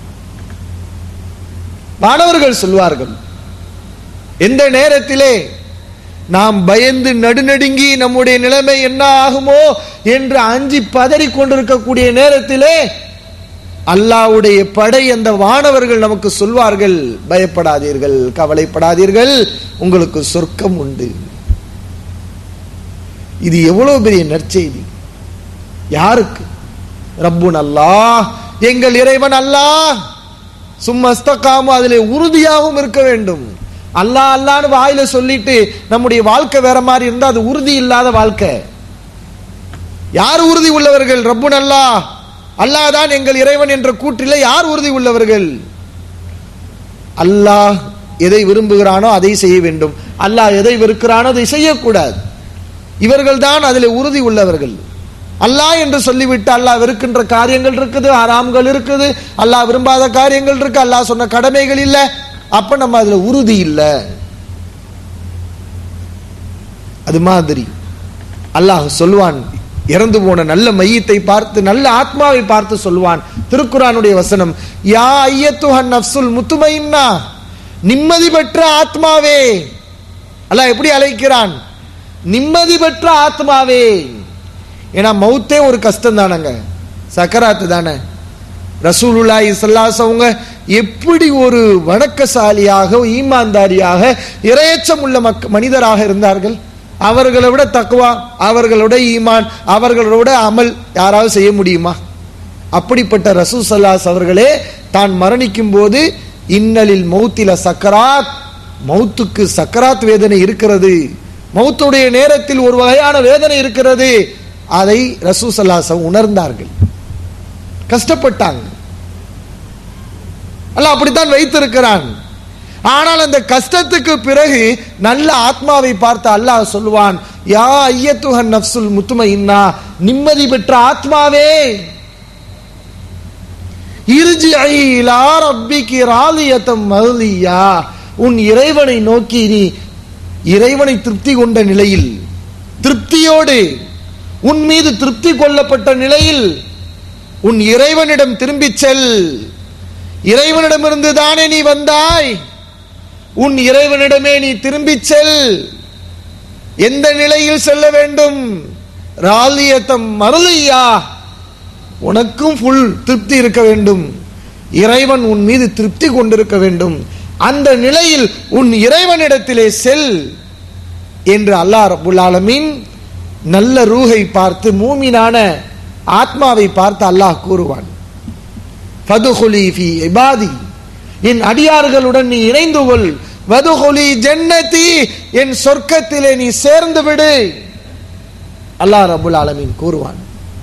மாணவர்கள் சொல்வார்கள் எந்த நேரத்திலே நாம் பயந்து நடுநடுங்கி நம்முடைய நிலைமை என்ன ஆகுமோ என்று அஞ்சி பதறி கொண்டிருக்கக்கூடிய நேரத்திலே அல்லாவுடைய படை அந்த வானவர்கள் நமக்கு சொல்வார்கள் பயப்படாதீர்கள் கவலைப்படாதீர்கள் உங்களுக்கு சொர்க்கம் உண்டு இது எவ்வளவு பெரிய நற்செய்தி யாருக்கு ரப்புன் அல்லாஹ் எங்கள் இறைவன் அல்லாஹ் சும்மஸ்தகாமு அதிலே உறுதியாகவும் இருக்க வேண்டும் அல்லாஹ் அல்லான்னு வாயில சொல்லிட்டு நம்முடைய வாழ்க்கை வேற மாதிரி இருந்தா அது உறுதி இல்லாத வாழ்க்கை யார் உறுதி உள்ளவர்கள் ரப்புன் அல்லாஹ் அல்லாஹ் தான் எங்கள் இறைவன் என்ற கூற்றில யார் உறுதி உள்ளவர்கள் அல்லாஹ் எதை விரும்புகிறானோ அதை செய்ய வேண்டும் அல்லாஹ் எதை வெறுக்கிறானோ அதை செய்யக்கூடாது இவர்கள் தான் அதில் உறுதி உள்ளவர்கள் அல்லாஹ் என்று சொல்லிவிட்டு அல்லாஹ் வெறுக்கின்ற காரியங்கள் இருக்குது ஆறாம்கள் இருக்குது அல்லாஹ் விரும்பாத காரியங்கள் இருக்கு அல்லாஹ் சொன்ன கடமைகள் இல்ல அப்ப நம்ம அதுல உறுதி இல்ல அது மாதிரி அல்லாஹ் சொல்வான் இறந்து போன நல்ல மையத்தை பார்த்து நல்ல ஆத்மாவை பார்த்து சொல்வான் திருக்குறானுடைய வசனம் யா ஐயத்துஹன் நஃப்சுல் முத்துமைன்னா நிம்மதி பெற்ற ஆத்மாவே அல்லாஹ் எப்படி அழைக்கிறான் நிம்மதி பெற்ற ஆத்மாவே ஏன்னா மௌத்தே ஒரு கஷ்டம் தானங்க சக்கராத்து தானே ரசூலுல்லாஹி ஸல்லல்லாஹு அவங்க எப்படி ஒரு வணக்கசாலியாக ஈமான்தாரியாக இரையச்சம் உள்ள மக்க மனிதராக இருந்தார்கள் அவர்களை விட தக்குவா அவர்களோட ஈமான் அவர்களோட அமல் யாராவது செய்ய முடியுமா அப்படிப்பட்ட ரசூ சல்லாஸ் அவர்களே தான் மரணிக்கும் போது இன்னலில் மௌத்தில சக்கராத் மௌத்துக்கு சக்கராத் வேதனை இருக்கிறது மௌத்துடைய நேரத்தில் ஒரு வகையான வேதனை இருக்கிறது அதை ரசூ சல்லாசம் உணர்ந்தார்கள் கஷ்டப்பட்டாங்க அல்ல அப்படித்தான் வைத்திருக்கிறான் ஆனால் அந்த கஷ்டத்துக்கு பிறகு நல்ல ஆத்மாவை பார்த்து அல்லாஹ் சொல்லுவான் யா ஐயத்துஹன் நப்சுல் முத்தும இன்னா நிம்மதி பெற்ற ஆத்மாவே இருஜி ஐலா ரப்பிக்கு ராலியத்தம் மருளியா உன் இறைவனை நோக்கி நீ இறைவனை திருப்தி கொண்ட நிலையில் திருப்தியோடு உன் மீது திருப்தி கொள்ளப்பட்ட நிலையில் உன் இறைவனிடம் திரும்பிச் செல் இறைவனிடமிருந்து தானே நீ வந்தாய் உன் இறைவனிடமே நீ திரும்பிச் செல் எந்த நிலையில் செல்ல வேண்டும் ராலியத்தம் மருளியா உனக்கும் ஃபுல் திருப்தி இருக்க வேண்டும் இறைவன் உன் மீது திருப்தி கொண்டிருக்க வேண்டும் அந்த நிலையில் உன் இறைவனிடத்திலே செல் என்று அல்லாஹ் ரபுல் ஆலமீன் நல்ல ரூஹை பார்த்து மூமினான ஆத்மாவை பார்த்து அல்லாஹ் கூறுவான் ஃபதுஹுலி ஃபி இபாதி என் அடியார்களுடன் நீ இணைந்து கொள் வதுஹுலி ஜன்னதி என் சொர்க்கத்திலே நீ சேர்ந்து விடு அல்லாஹ் ரபுல் ஆலமீன் கூறுவான்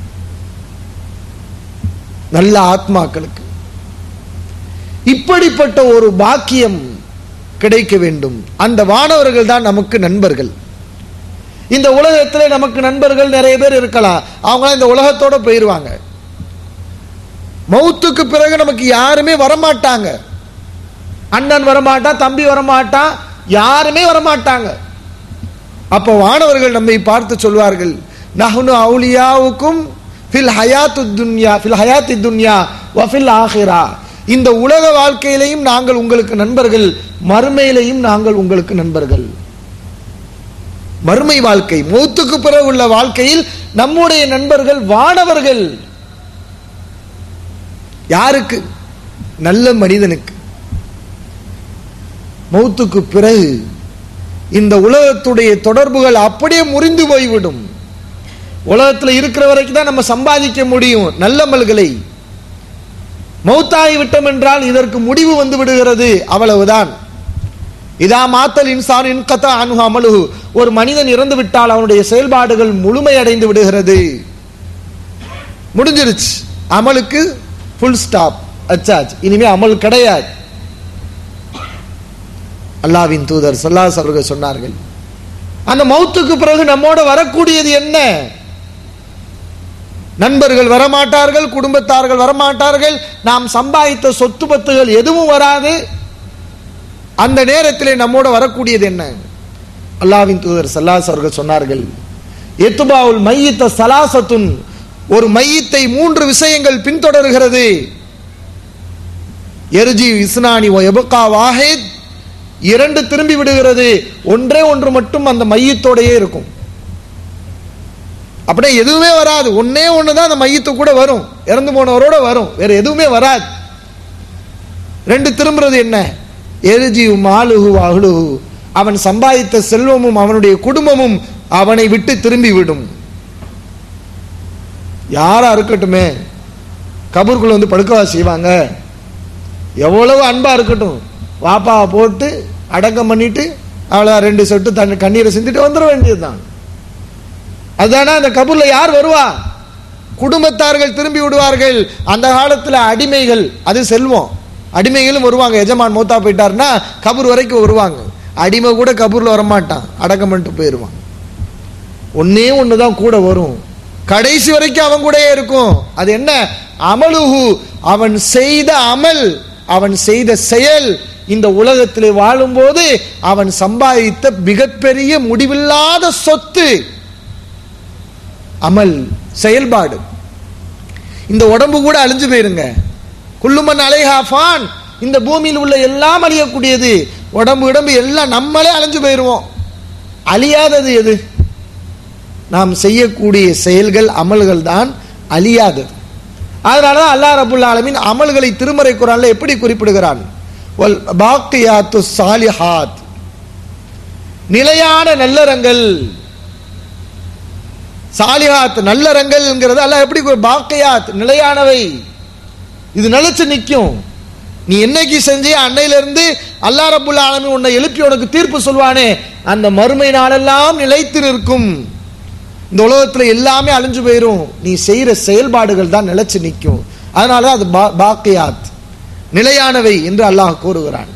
நல்ல ஆத்மாக்களுக்கு இப்படிப்பட்ட ஒரு பாக்கியம் கிடைக்க வேண்டும் அந்த வானவர்கள் தான் நமக்கு நண்பர்கள் இந்த உலகத்திலே நமக்கு நண்பர்கள் நிறைய பேர் இருக்கலாம் அவங்க இந்த உலகத்தோட போயிருவாங்க மௌத்துக்கு பிறகு நமக்கு யாருமே வரமாட்டாங்க அண்ணன் வரமாட்டான் தம்பி வரமாட்டான் யாருமே வரமாட்டாங்க அப்போ வானவர்கள் நம்மை பார்த்து சொல்வார்கள் நஹ்னு அவுலியாவுக்கும் ஃபில் ஹயாத்து துன்யா ஃபில் ஹயாத்தி துன்யா வஃபில் ஆஹிரா இந்த உலக வாழ்க்கையிலையும் நாங்கள் உங்களுக்கு நண்பர்கள் மறுமையிலையும் நாங்கள் உங்களுக்கு நண்பர்கள் மறுமை வாழ்க்கை மௌத்துக்கு பிறகு உள்ள வாழ்க்கையில் நம்முடைய நண்பர்கள் வானவர்கள் யாருக்கு நல்ல மனிதனுக்கு மௌத்துக்கு பிறகு இந்த உலகத்துடைய தொடர்புகள் அப்படியே முறிந்து போய்விடும் உலகத்தில் இருக்கிற வரைக்கும் தான் நம்ம சம்பாதிக்க முடியும் நல்லமல்களை மௌத்தாகி விட்டோம் என்றால் இதற்கு முடிவு வந்து விடுகிறது அவ்வளவுதான் இதா மாத்தல் இன்சான் இன்கத்தா அனுகு அமலுகு ஒரு மனிதன் இறந்து விட்டால் அவனுடைய செயல்பாடுகள் முழுமையடைந்து விடுகிறது முடிஞ்சிருச்சு அமலுக்கு ஃபுல் ஸ்டாப் அச்சாச் இனிமே அமல் கிடையாது அல்லாவின் தூதர் சல்லாஸ் அவர்கள் சொன்னார்கள் அந்த மௌத்துக்கு பிறகு நம்மோட வரக்கூடியது என்ன நண்பர்கள் வரமாட்டார்கள் குடும்பத்தார்கள் வரமாட்டார்கள் நாம் சம்பாதித்த சொத்து பத்துகள் எதுவும் வராது அந்த நேரத்திலே நம்மோட வரக்கூடியது என்ன அல்லாவின் தூதர் சல்லாஸ் அவர்கள் சொன்னார்கள் எத்துபாவுல் மையத்த சலாசத்துன் ஒரு மையத்தை மூன்று விஷயங்கள் பின்தொடர்கிறது எருஜி இஸ்னானி ஓ எபுகா வாஹித் இரண்டு திரும்பி விடுகிறது ஒன்றே ஒன்று மட்டும் அந்த மையத்தோடையே இருக்கும் அப்படியே எதுவுமே வராது ஒன்னே ஒன்று தான் அந்த மையத்து கூட வரும் இறந்து போனவரோட வரும் வேற எதுவுமே வராது ரெண்டு திரும்புறது என்ன எருஜி மாலுகு அகுலுகு அவன் சம்பாதித்த செல்வமும் அவனுடைய குடும்பமும் அவனை விட்டு திரும்பி விடும் யாரா இருக்கட்டுமே கபூருக்குள்ள வந்து படுக்கவா செய்வாங்க எவ்வளவு அன்பா இருக்கட்டும் வாப்பாவை போட்டு அடக்கம் பண்ணிட்டு அவளை ரெண்டு சொட்டு தண்ணி கண்ணீரை சிந்திட்டு வந்துட வேண்டியதுதான் அதுதானே அந்த கபூர்ல யார் வருவா குடும்பத்தார்கள் திரும்பி விடுவார்கள் அந்த காலத்துல அடிமைகள் அது செல்வம் அடிமைகளும் வருவாங்க எஜமான் மூத்தா போயிட்டாருன்னா கபூர் வரைக்கும் வருவாங்க அடிமை கூட கபூர்ல வரமாட்டான் அடக்கம் பண்ணிட்டு போயிடுவான் ஒன்னே ஒண்ணுதான் கூட வரும் கடைசி வரைக்கும் அவன் கூடயே இருக்கும் அது என்ன அமலுஹு அவன் செய்த அமல் அவன் செய்த செயல் இந்த உலகத்தில் வாழும்போது அவன் சம்பாதித்த மிகப்பெரிய முடிவில்லாத சொத்து அமல் செயல்பாடு இந்த உடம்பு கூட அழிஞ்சு போயிருங்க குள்ளுமன் அலைஹாஃபான் இந்த பூமியில் உள்ள எல்லாம் அழியக்கூடியது உடம்பு உடம்பு எல்லாம் நம்மளே அழிஞ்சு போயிருவோம் அழியாதது எது நாம் செய்யக்கூடிய செயல்கள் அமல்கள் தான் அழியாதது அதனாலதான் அல்லாஹ் ரபுல் ஆலமின் அமல்களை திருமறை குரான்ல எப்படி குறிப்பிடுகிறான் வல் பாக்கியாத்து சாலிஹாத் நிலையான நல்லறங்கள் சாலிஹாத் நல்லறங்கள்ங்கிறது அல்லாஹ் எப்படி குறி- பாக்கியாத் நிலையானவை இது நிலைச்சு நிற்கும் நீ என்னைக்கு செஞ்சே அன்னையில இருந்து அல்லா ரபுல் ஆலமின் உன்னை எழுப்பி உனக்கு தீர்ப்பு சொல்வானே அந்த மறுமை நாளெல்லாம் நிலைத்து நிற்கும் இந்த உலகத்துல எல்லாமே அழிஞ்சு போயிரும் நீ செய்யற செயல்பாடுகள் தான் நிலைச்சு நிற்கும் அதனால தான் அது பா- பாக்கியாத் நிலையானவை என்று அல்லாஹ் கூறுகிறான்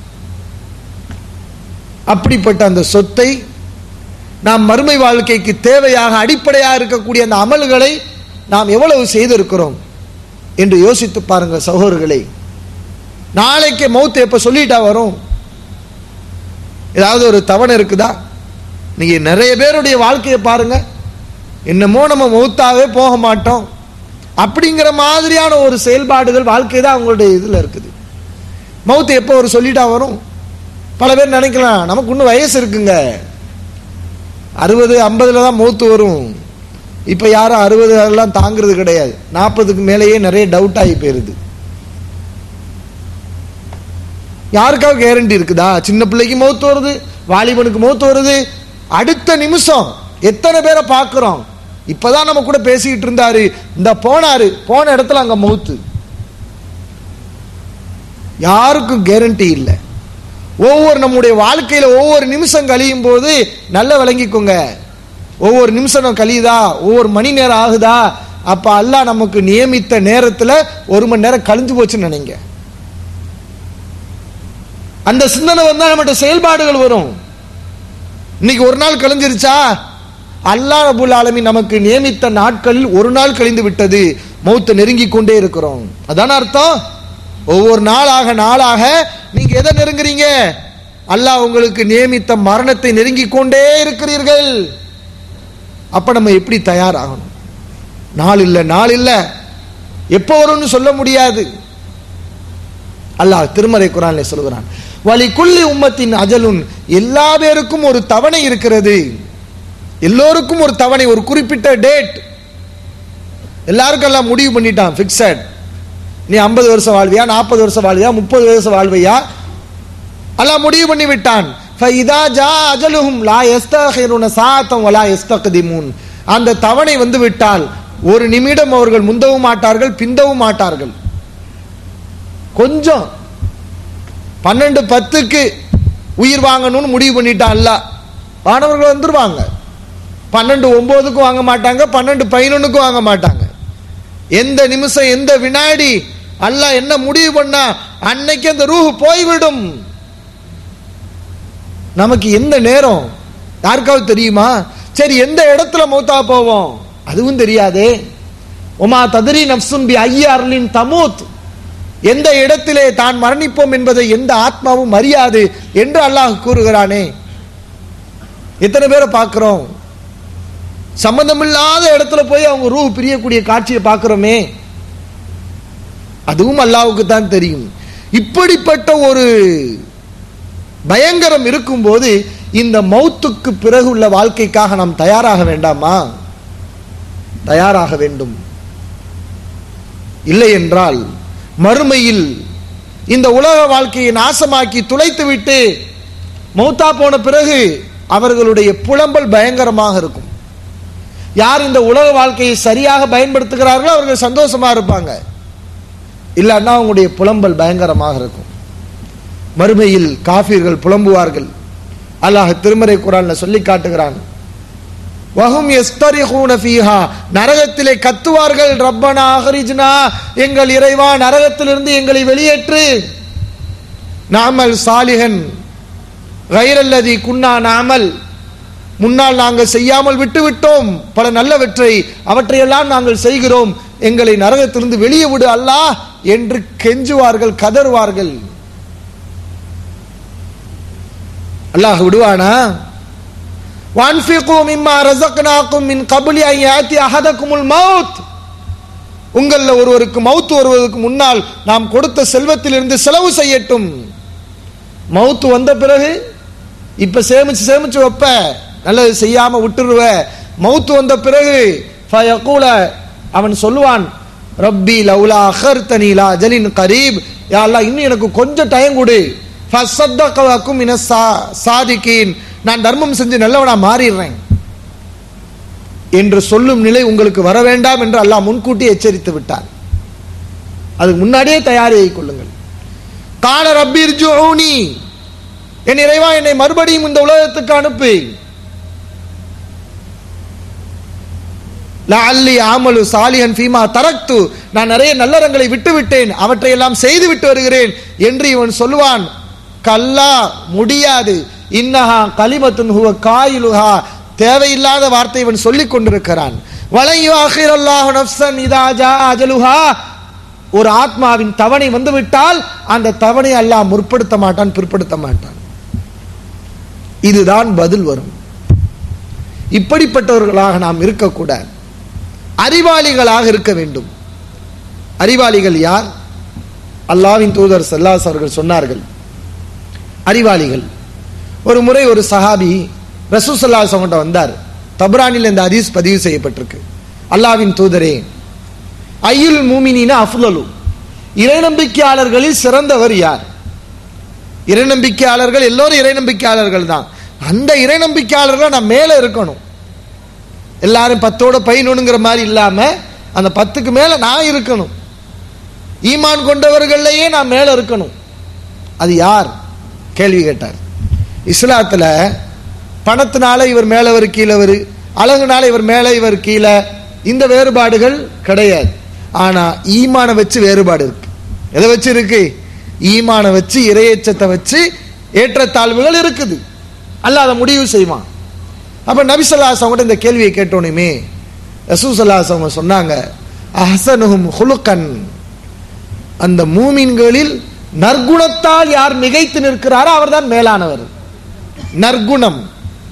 அப்படிப்பட்ட அந்த சொத்தை நாம் மறுமை வாழ்க்கைக்கு தேவையாக அடிப்படையாக இருக்கக்கூடிய அந்த அமல்களை நாம் எவ்வளவு செய்திருக்கிறோம் என்று யோசித்து பாருங்க சகோதரர்களே நாளைக்கு மௌத்து எப்ப சொல்லிட்டா வரும் ஏதாவது ஒரு தவணை இருக்குதா நீங்க நிறைய பேருடைய வாழ்க்கையை பாருங்க என்னமோ நம்ம மௌத்தாவே போக மாட்டோம் அப்படிங்கிற மாதிரியான ஒரு செயல்பாடுகள் வாழ்க்கை தான் அவங்களுடைய இதுல இருக்குது மௌத்து எப்போ ஒரு சொல்லிட்டா வரும் பல பேர் நினைக்கலாம் நமக்கு இன்னும் வயசு இருக்குங்க அறுபது ஐம்பதுல தான் மௌத்து வரும் இப்ப யாரும் அறுபது எல்லாம் தாங்குறது கிடையாது நாற்பதுக்கு மேலேயே நிறைய டவுட் ஆகி போயிருது யாருக்காவது கேரண்டி இருக்குதா சின்ன பிள்ளைக்கு மௌத்து வருது வாலிபனுக்கு மௌத்து வருது அடுத்த நிமிஷம் எத்தனை பேரை பார்க்கிறோம் இப்பதான் நம்ம கூட பேசிக்கிட்டு இருந்தாரு இந்த போனாரு போன இடத்துல அங்க மௌத்து யாருக்கும் கேரண்டி இல்லை ஒவ்வொரு நம்முடைய வாழ்க்கையில ஒவ்வொரு நிமிஷம் கழியும் போது நல்ல விளங்கிக்கோங்க ஒவ்வொரு நிமிஷம் கழியுதா ஒவ்வொரு மணி நேரம் ஆகுதா அப்ப அல்லாஹ் நமக்கு நியமித்த நேரத்துல ஒரு மணி நேரம் கழிஞ்சு போச்சுன்னு நினைங்க அந்த சிந்தனை வந்தா நம்மகிட்ட செயல்பாடுகள் வரும் இன்னைக்கு ஒரு நாள் கழிஞ்சிருச்சா அல்லாஹ் ரபுல் ஆலமீன் நமக்கு நியமித்த நாட்களில் ஒரு நாள் கழிந்து விட்டது மௌத்தை நெருங்கி கொண்டே இருக்கிறோம் அதான அர்த்தம் ஒவ்வொரு நாளாக நாளாக நீங்க எதை நெருங்குறீங்க அல்லாஹ் உங்களுக்கு நியமித்த மரணத்தை நெருங்கி கொண்டே இருக்கிறீர்கள் அப்ப நம்ம எப்படி தயாராகணும் நாள் இல்ல நாள் இல்ல எப்போ வரும்னு சொல்ல முடியாது அல்லாஹ் திருமறை குரான்ல சொல்கிறான் வலி குல்லி உம்மத்தின் அஜலுன் எல்லா பேருக்கும் ஒரு தவணை இருக்கிறது எல்லோருக்கும் ஒரு தவணை ஒரு குறிப்பிட்ட டேட் எல்லாருக்கும் எல்லாம் முடிவு பண்ணிட்டான் ஃபிக்ஸட் நீ ஐம்பது வருஷம் வாழ்வியா நாற்பது வருஷம் வாழ்வியா முப்பது வருஷம் வாழ்வியா அல்லாஹ் முடிவு பண்ணி விட்டான் فَإِذَا جَاءَ أَجَلُهُمْ لَا يَسْتَأْخِرُونَ سَاعَةً وَلَا يَسْتَقْدِمُونَ அந்த தவணை வந்து விட்டால் ஒரு நிமிடம் அவர்கள் முந்தவும் மாட்டார்கள் பிந்தவும் மாட்டார்கள் கொஞ்சம் பன்னெண்டு பத்துக்கு உயிர் வாங்கணும்னு முடிவு பண்ணிட்டான் அல்ல வானவர்கள் வந்துருவாங்க பன்னெண்டு ஒன்பதுக்கும் வாங்க மாட்டாங்க பன்னெண்டு பதினொன்னுக்கும் வாங்க மாட்டாங்க எந்த நிமிஷம் எந்த வினாடி அல்லாஹ் என்ன முடிவு பண்ணா அன்னைக்கு அந்த ரூஹ் போய்விடும் நமக்கு எந்த நேரம் யாருக்காவது தெரியுமா சரி எந்த இடத்துல மௌத்தா போவோம் அதுவும் தெரியாதே உமா ததிரி நப்சுன் பி ஐயா அருளின் தமூத் எந்த இடத்திலே தான் மரணிப்போம் என்பதை எந்த ஆத்மாவும் அறியாது என்று அல்லாஹ் கூறுகிறானே எத்தனை பேரை பார்க்கிறோம் சம்பந்தமில்லாத இடத்துல போய் அவங்க ரூ பிரியக்கூடிய காட்சியை பார்க்கிறோமே அதுவும் அல்லாவுக்கு தான் தெரியும் இப்படிப்பட்ட ஒரு பயங்கரம் இருக்கும்போது இந்த மௌத்துக்கு பிறகு உள்ள வாழ்க்கைக்காக நாம் தயாராக வேண்டாமா தயாராக வேண்டும் இல்லை என்றால் மறுமையில் இந்த உலக வாழ்க்கையை நாசமாக்கி துளைத்து விட்டு மௌத்தா போன பிறகு அவர்களுடைய புலம்பல் பயங்கரமாக இருக்கும் யார் இந்த உலக வாழ்க்கையை சரியாக பயன்படுத்துகிறார்களோ அவர்கள் சந்தோஷமா இருப்பாங்க இல்லைன்னா அவங்களுடைய புலம்பல் பயங்கரமாக இருக்கும் மறுமையில் காஃபிர்கள் புலம்புவார்கள் அல்லாஹ் திருமறை குரான்ல சொல்லி காட்டுகிறான் வஹும் யஸ்தரிஹூன ஃபீஹா நரகத்திலே கத்துவார்கள் ரப்பனா அஹ்ரிஜ்னா எங்கள் இறைவா நரகத்திலிருந்து எங்களை வெளியேற்று நாமல் சாலிஹன் கைரல்லதி குன்னா நாமல் முன்னால் நாங்கள் செய்யாமல் விட்டு விட்டோம் பல நல்லவற்றை அவற்றையெல்லாம் நாங்கள் செய்கிறோம் எங்களை நரகத்திலிருந்து வெளியே விடு அல்லாஹ் என்று கெஞ்சுவார்கள் கதறுவார்கள் அல்லாஹ் விடுவானா وَأَنْفِقُوا مِمَّا رَزَقْنَاكُمْ مِنْ قَبْلِ أَنْ يَأْتِيَ أَحَدَكُمُ الْمَوْتُ உங்களில் ஒருவருக்கு மவுத்து வருவதற்கு முன்னால் நாம் கொடுத்த செல்வத்திலிருந்து செலவு செய்யட்டும் மவுத்து வந்த பிறகு இப்ப சேமிச்சு சேமிச்சு வைப்ப நல்லது செய்யாம விட்டுருவ மவுத்து வந்த பிறகு ஃபயகூல அவன் சொல்லுவான் ரப்பி லவுலா அஹர்தனி லா அஜலின் கரீப் யா அல்லாஹ் இன்னும் எனக்கு கொஞ்சம் டைம் கொடு ஃபஸத்தகவக்கும் மின சா சாதிக்கீன் நான் தர்மம் செஞ்சு நல்லவனா மாறிடுறேன் என்று சொல்லும் நிலை உங்களுக்கு வர வேண்டாம் என்று அல்லாஹ் முன்கூட்டி எச்சரித்து விட்டார் அதுக்கு முன்னாடியே தயாரியை கொள்ளுங்கள் கால ரப்பீர் ஜூனி என் இறைவா என்னை மறுபடியும் இந்த உலகத்துக்கு அனுப்பு லஅல்லி ஆமலு சாலிஹன் ஃபீமா தரக்து நான் நிறைய நல்லறங்களை விட்டு விட்டேன் அவற்றை எல்லாம் செய்து விட்டு வருகிறேன் என்று இவன் சொல்லுவான் கல்லா முடியாது இன்னஹா கலிமத்துன் ஹுவ காயிலுஹா தேவையில்லாத வார்த்தை இவன் சொல்லிக் கொண்டிருக்கிறான் வலையு அல்லாஹு நஃப்சன் இதா ஜா அஜலுஹா ஒரு ஆத்மாவின் தவணை வந்துவிட்டால் அந்த தவணை அல்லாஹ் முற்படுத்த மாட்டான் பிற்படுத்த மாட்டான் இதுதான் பதில் வரும் இப்படிப்பட்டவர்களாக நாம் இருக்கக்கூடாது அறிவாளிகளாக இருக்க வேண்டும் அறிவாளிகள் யார் அல்லாவின் தூதர் சல்லாஸ் அவர்கள் சொன்னார்கள் அறிவாளிகள் ஒரு முறை ஒரு சஹாபி ரசூசல்லாஸ் அவங்கள்ட்ட வந்தார் தப்ரானில் இந்த ஹதீஸ் பதிவு செய்யப்பட்டிருக்கு அல்லாவின் தூதரே ஐயுல் மூமினின அஃலலு இறைநம்பிக்கையாளர்களில் சிறந்தவர் யார் இறைநம்பிக்கையாளர்கள் எல்லோரும் இறைநம்பிக்கையாளர்கள் தான் அந்த இறைநம்பிக்கையாளர்கள் நான் மேல இருக்கணும் எல்லாரும் பத்தோட பதினொன்னுங்கிற மாதிரி இல்லாம அந்த பத்துக்கு மேல நான் இருக்கணும் ஈமான் கொண்டவர்கள்லயே நான் மேல இருக்கணும் அது யார் கேள்வி கேட்டார் இஸ்லாத்துல பணத்தினால இவர் மேலவர் கீழவர் அழகுனால இவர் மேல இவர் கீழே இந்த வேறுபாடுகள் கிடையாது ஆனா ஈமான வச்சு வேறுபாடு இருக்கு எதை வச்சு இருக்கு ஈமான வச்சு இரையச்சத்தை வச்சு ஏற்றத்தாழ்வுகள் இருக்குது அல்ல அதை முடிவு செய்வான் அப்ப நபிசல்லாஸ் அவங்க இந்த கேள்வியை கேட்டோனுமே ரசூசல்லாஸ் அவங்க சொன்னாங்க அஹசனுஹும் ஹுலுக்கன் அந்த மூமின்களில் நற்குணத்தால் யார் மிகைத்து நிற்கிறாரோ அவர்தான் மேலானவர் நற்குணம்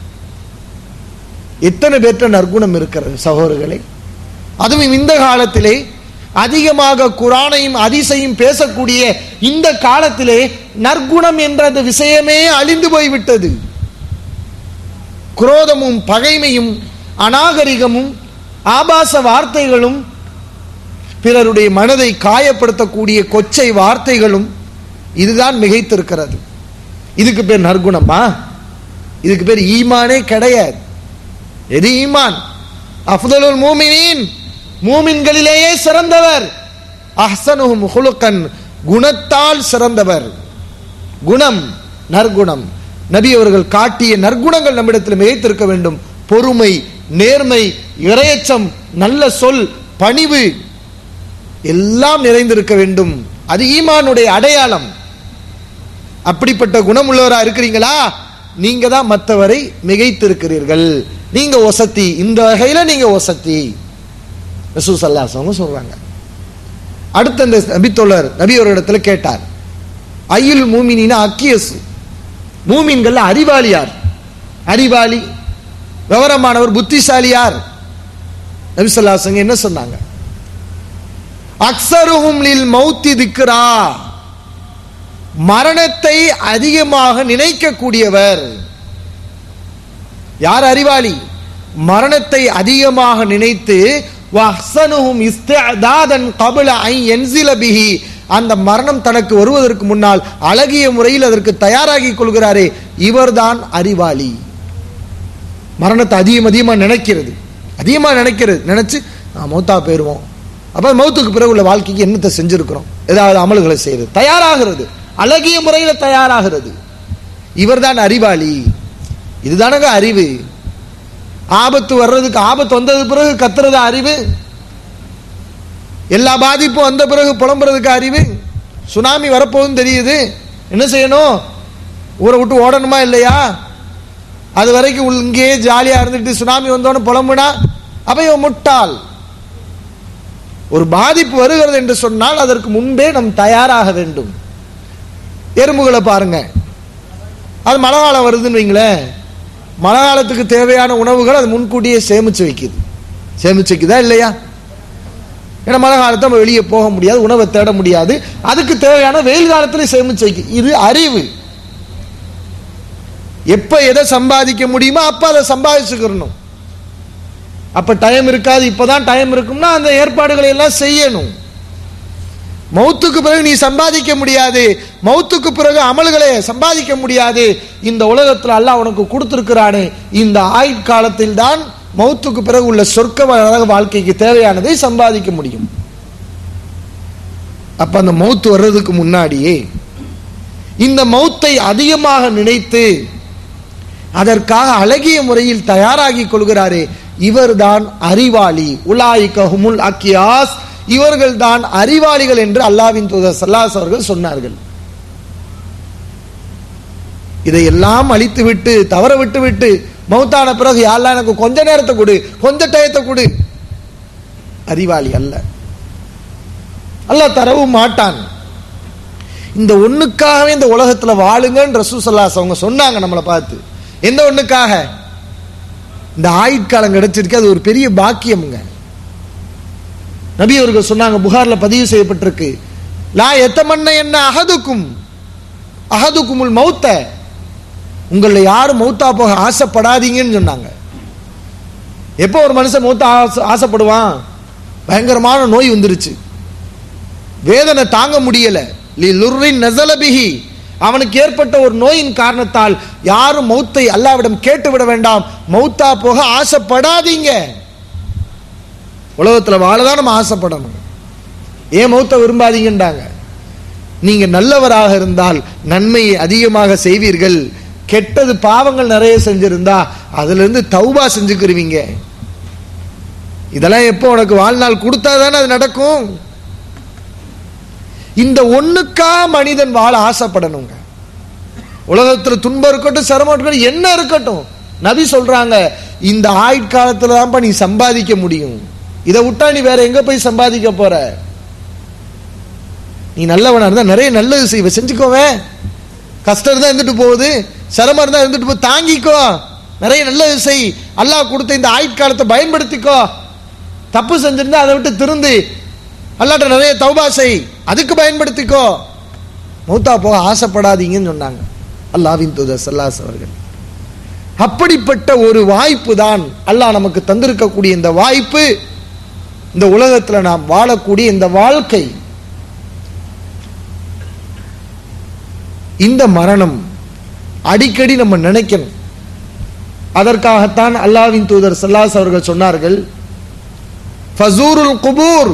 எத்தனை பேற்ற நற்குணம் இருக்கிறது சகோதரர்களே அதுவும் இந்த காலத்திலே அதிகமாக குரானையும் அதிசையும் பேசக்கூடிய இந்த காலத்திலே நற்குணம் என்ற அந்த விஷயமே அழிந்து போய்விட்டது குரோதமும் பகைமையும் அநாகரிகமும் ஆபாச வார்த்தைகளும் பிறருடைய மனதை காயப்படுத்தக்கூடிய கொச்சை வார்த்தைகளும் இதுதான் மிகைத்திருக்கிறது இதுக்கு பேர் நற்குணமா இதுக்கு பேர் ஈமானே கிடையாது எது ஈமான் அஃதலுல் மூமினின் மூமின்களிலேயே சிறந்தவர் அஹ்சனுஹும் ஹுலுக்கன் குணத்தால் சிறந்தவர் குணம் நற்குணம் நபி அவர்கள் காட்டிய நற்குணங்கள் நம்மிடத்தில் மிகைத்திருக்க வேண்டும் பொறுமை நேர்மை இரையச்சம் நல்ல சொல் பணிவு எல்லாம் நிறைந்திருக்க வேண்டும் அது ஈமானுடைய அடையாளம் அப்படிப்பட்ட குணம் உள்ளவரா இருக்கிறீங்களா நீங்க தான் மற்றவரை மிகைத்திருக்கிறீர்கள் நீங்க ஒசத்தி இந்த வகையில நீங்க ஒசத்தி ரசூல் ஸல்லல்லாஹு அலைஹி வஸல்லம் சொல்றாங்க அடுத்த இந்த நபித்தோழர் நபி ஒரு இடத்துல கேட்டார் ஐயுல் மூமினினா அக்கியசு மூமின்கள்ல அறிவாளி யார் அறிவாளி விவரமானவர் புத்திசாலி யார் நபி ஸல்லல்லாஹு அலைஹி வஸல்லம் என்ன சொன்னாங்க அக்ஸருஹும் லில் மௌத்தி திக்ரா மரணத்தை அதிகமாக நினைக்கக்கூடியவர் யார் அறிவாளி மரணத்தை அதிகமாக நினைத்து வஹ்சனுஹும் இஸ்திஅதாதன் கபல ஐ யன்சில பிஹி அந்த மரணம் தனக்கு வருவதற்கு முன்னால் அழகிய முறையில் அதற்கு தயாராகி கொள்கிறாரே இவர்தான் அறிவாளி மரணத்தை அதிகம் அதிகமா நினைக்கிறது அதிகமா நினைக்கிறது நினைச்சு நான் மௌத்தா போயிருவோம் அப்ப மௌத்துக்கு பிறகு உள்ள வாழ்க்கைக்கு என்னத்தை செஞ்சிருக்கிறோம் ஏதாவது அமல்களை செய்யறது தயாராகிறது அழகிய முறையில தயாராகிறது இவர்தான் அறிவாளி இதுதானங்க அறிவு ஆபத்து வர்றதுக்கு ஆபத்து வந்தது பிறகு கத்துறது அறிவு எல்லா பாதிப்பும் வந்த பிறகு புலம்புறதுக்கு அறிவு சுனாமி வரப்போகுதுன்னு தெரியுது என்ன செய்யணும் ஊரை விட்டு ஓடணுமா இல்லையா அது வரைக்கும் உள் இங்கேயே ஜாலியா இருந்துட்டு சுனாமி வந்தோன்னு புலம்புனா அப்ப இவன் முட்டாள் ஒரு பாதிப்பு வருகிறது என்று சொன்னால் அதற்கு முன்பே நம் தயாராக வேண்டும் எறும்புகளை பாருங்க அது மழை காலம் வருதுன்னு வைங்களேன் மழை காலத்துக்கு தேவையான உணவுகள் அது முன்கூட்டியே சேமிச்சு வைக்குது சேமிச்சு வைக்குதா இல்லையா ஏன்னா மழை காலத்தை நம்ம வெளியே போக முடியாது உணவை தேட முடியாது அதுக்கு தேவையான வெயில் காலத்துல சேமிச்சு வைக்கு இது அறிவு எப்ப எதை சம்பாதிக்க முடியுமோ அப்ப அதை சம்பாதிச்சுக்கிறணும் அப்ப டைம் இருக்காது இப்பதான் டைம் இருக்கும்னா அந்த ஏற்பாடுகளை எல்லாம் செய்யணும் மௌத்துக்கு பிறகு நீ சம்பாதிக்க முடியாது மௌத்துக்கு பிறகு அமல்களை சம்பாதிக்க முடியாது இந்த உலகத்தில் அல்லாஹ் உனக்கு கொடுத்திருக்கிறானே இந்த ஆயுட்காலத்தில் தான் மௌத்துக்கு பிறகு உள்ள சொர்க்க நரக வாழ்க்கைக்கு தேவையானதை சம்பாதிக்க முடியும் அப்ப அந்த மௌத்து வர்றதுக்கு முன்னாடியே இந்த மௌத்தை அதிகமாக நினைத்து அதற்காக அழகிய முறையில் தயாராகி கொள்கிறாரே இவர்தான் அறிவாளி உலாயிக ஹுமுல் அக்கியாஸ் இவர்கள் தான் அறிவாளிகள் என்று அல்லாவின் தூதர் சல்லாஸ் அவர்கள் சொன்னார்கள் இதையெல்லாம் அழித்து விட்டு தவற விட்டு விட்டு மௌத்தான பிறகு யாரெல்லாம் எனக்கு கொஞ்ச நேரத்தை கொடு கொஞ்ச டயத்தை கொடு அறிவாளி அல்ல அல்லாஹ் தரவும் மாட்டான் இந்த ஒண்ணுக்காகவே இந்த உலகத்துல வாழுங்கன்னு ரசூசல்லாஸ் அவங்க சொன்னாங்க நம்மளை பார்த்து எந்த ஒண்ணுக்காக இந்த ஆயுட்காலம் கிடைச்சிருக்கு அது ஒரு பெரிய பாக்கியம்ங்க நபி அவர்கள் சொன்னாங்க புகார்ல பதிவு செய்யப்பட்டிருக்கு லா எத்தமன்ன என்ன அகதுக்கும் அகதுக்குமுல் மௌத்த உங்களை யாரும் மௌத்தா போக ஆசைப்படாதீங்கன்னு சொன்னாங்க எப்போ ஒரு மனுஷன் மௌத்தா ஆசை- ஆசைப்படுவான் பயங்கரமான நோய் வந்துருச்சு வேதனை தாங்க முடியல லி லுர்ரின் நஸலபிஹி அவனுக்கு ஏற்பட்ட ஒரு நோயின் காரணத்தால் யாரும் மௌத்தை அல்லாவிடம் கேட்டு விட வேண்டாம் மௌத்தா போக ஆசைப்படாதீங்க உலகத்துல வாழதான் நம்ம ஆசைப்படணும் ஏன் மௌத்த விரும்பாதீங்கன்றாங்க நீங்க நல்லவராக இருந்தால் நன்மையை அதிகமாக செய்வீர்கள் கெட்டது பாவங்கள் நிறைய செஞ்சிருந்தா அதுல இருந்து தௌபா செஞ்சுக்கிருவீங்க இதெல்லாம் எப்போ உனக்கு வாழ்நாள் கொடுத்தா தானே அது நடக்கும் இந்த ஒண்ணுக்கா மனிதன் வாழ ஆசைப்படணுங்க உலகத்துல துன்பம் இருக்கட்டும் சிரமம் இருக்கட்டும் என்ன இருக்கட்டும் நபி சொல்றாங்க இந்த ஆயுட்காலத்துல தான்ப்பா நீ சம்பாதிக்க முடியும் இதை விட்டா நீ வேற எங்க போய் சம்பாதிக்க போற நீ நல்லவனா இருந்தா நிறைய நல்லது செய்வ செஞ்சுக்கோவே கஷ்டம் இருந்தா இருந்துட்டு போகுது சிரமம் இருந்தா இருந்துட்டு போ தாங்கிக்கோ நிறைய நல்லது செய் அல்லாஹ் கொடுத்த இந்த ஆயுட்காலத்தை பயன்படுத்திக்கோ தப்பு செஞ்சிருந்தா அதை விட்டு திருந்து அல்லாட்ட நிறைய தௌபா செய் அதுக்கு பயன்படுத்திக்கோ மௌத்தா போக ஆசைப்படாதீங்கன்னு சொன்னாங்க அல்லாவின் தூதர் சல்லாஸ் அவர்கள் அப்படிப்பட்ட ஒரு வாய்ப்பு தான் அல்லாஹ் நமக்கு தந்திருக்கக்கூடிய இந்த வாய்ப்பு இந்த உலகத்துல நாம் வாழக்கூடிய இந்த வாழ்க்கை இந்த மரணம் அடிக்கடி நம்ம நினைக்கணும் அதற்காகத்தான் அல்லாவின் தூதர் சல்லாஸ் அவர்கள் சொன்னார்கள் ஃபசூருல் குபூர்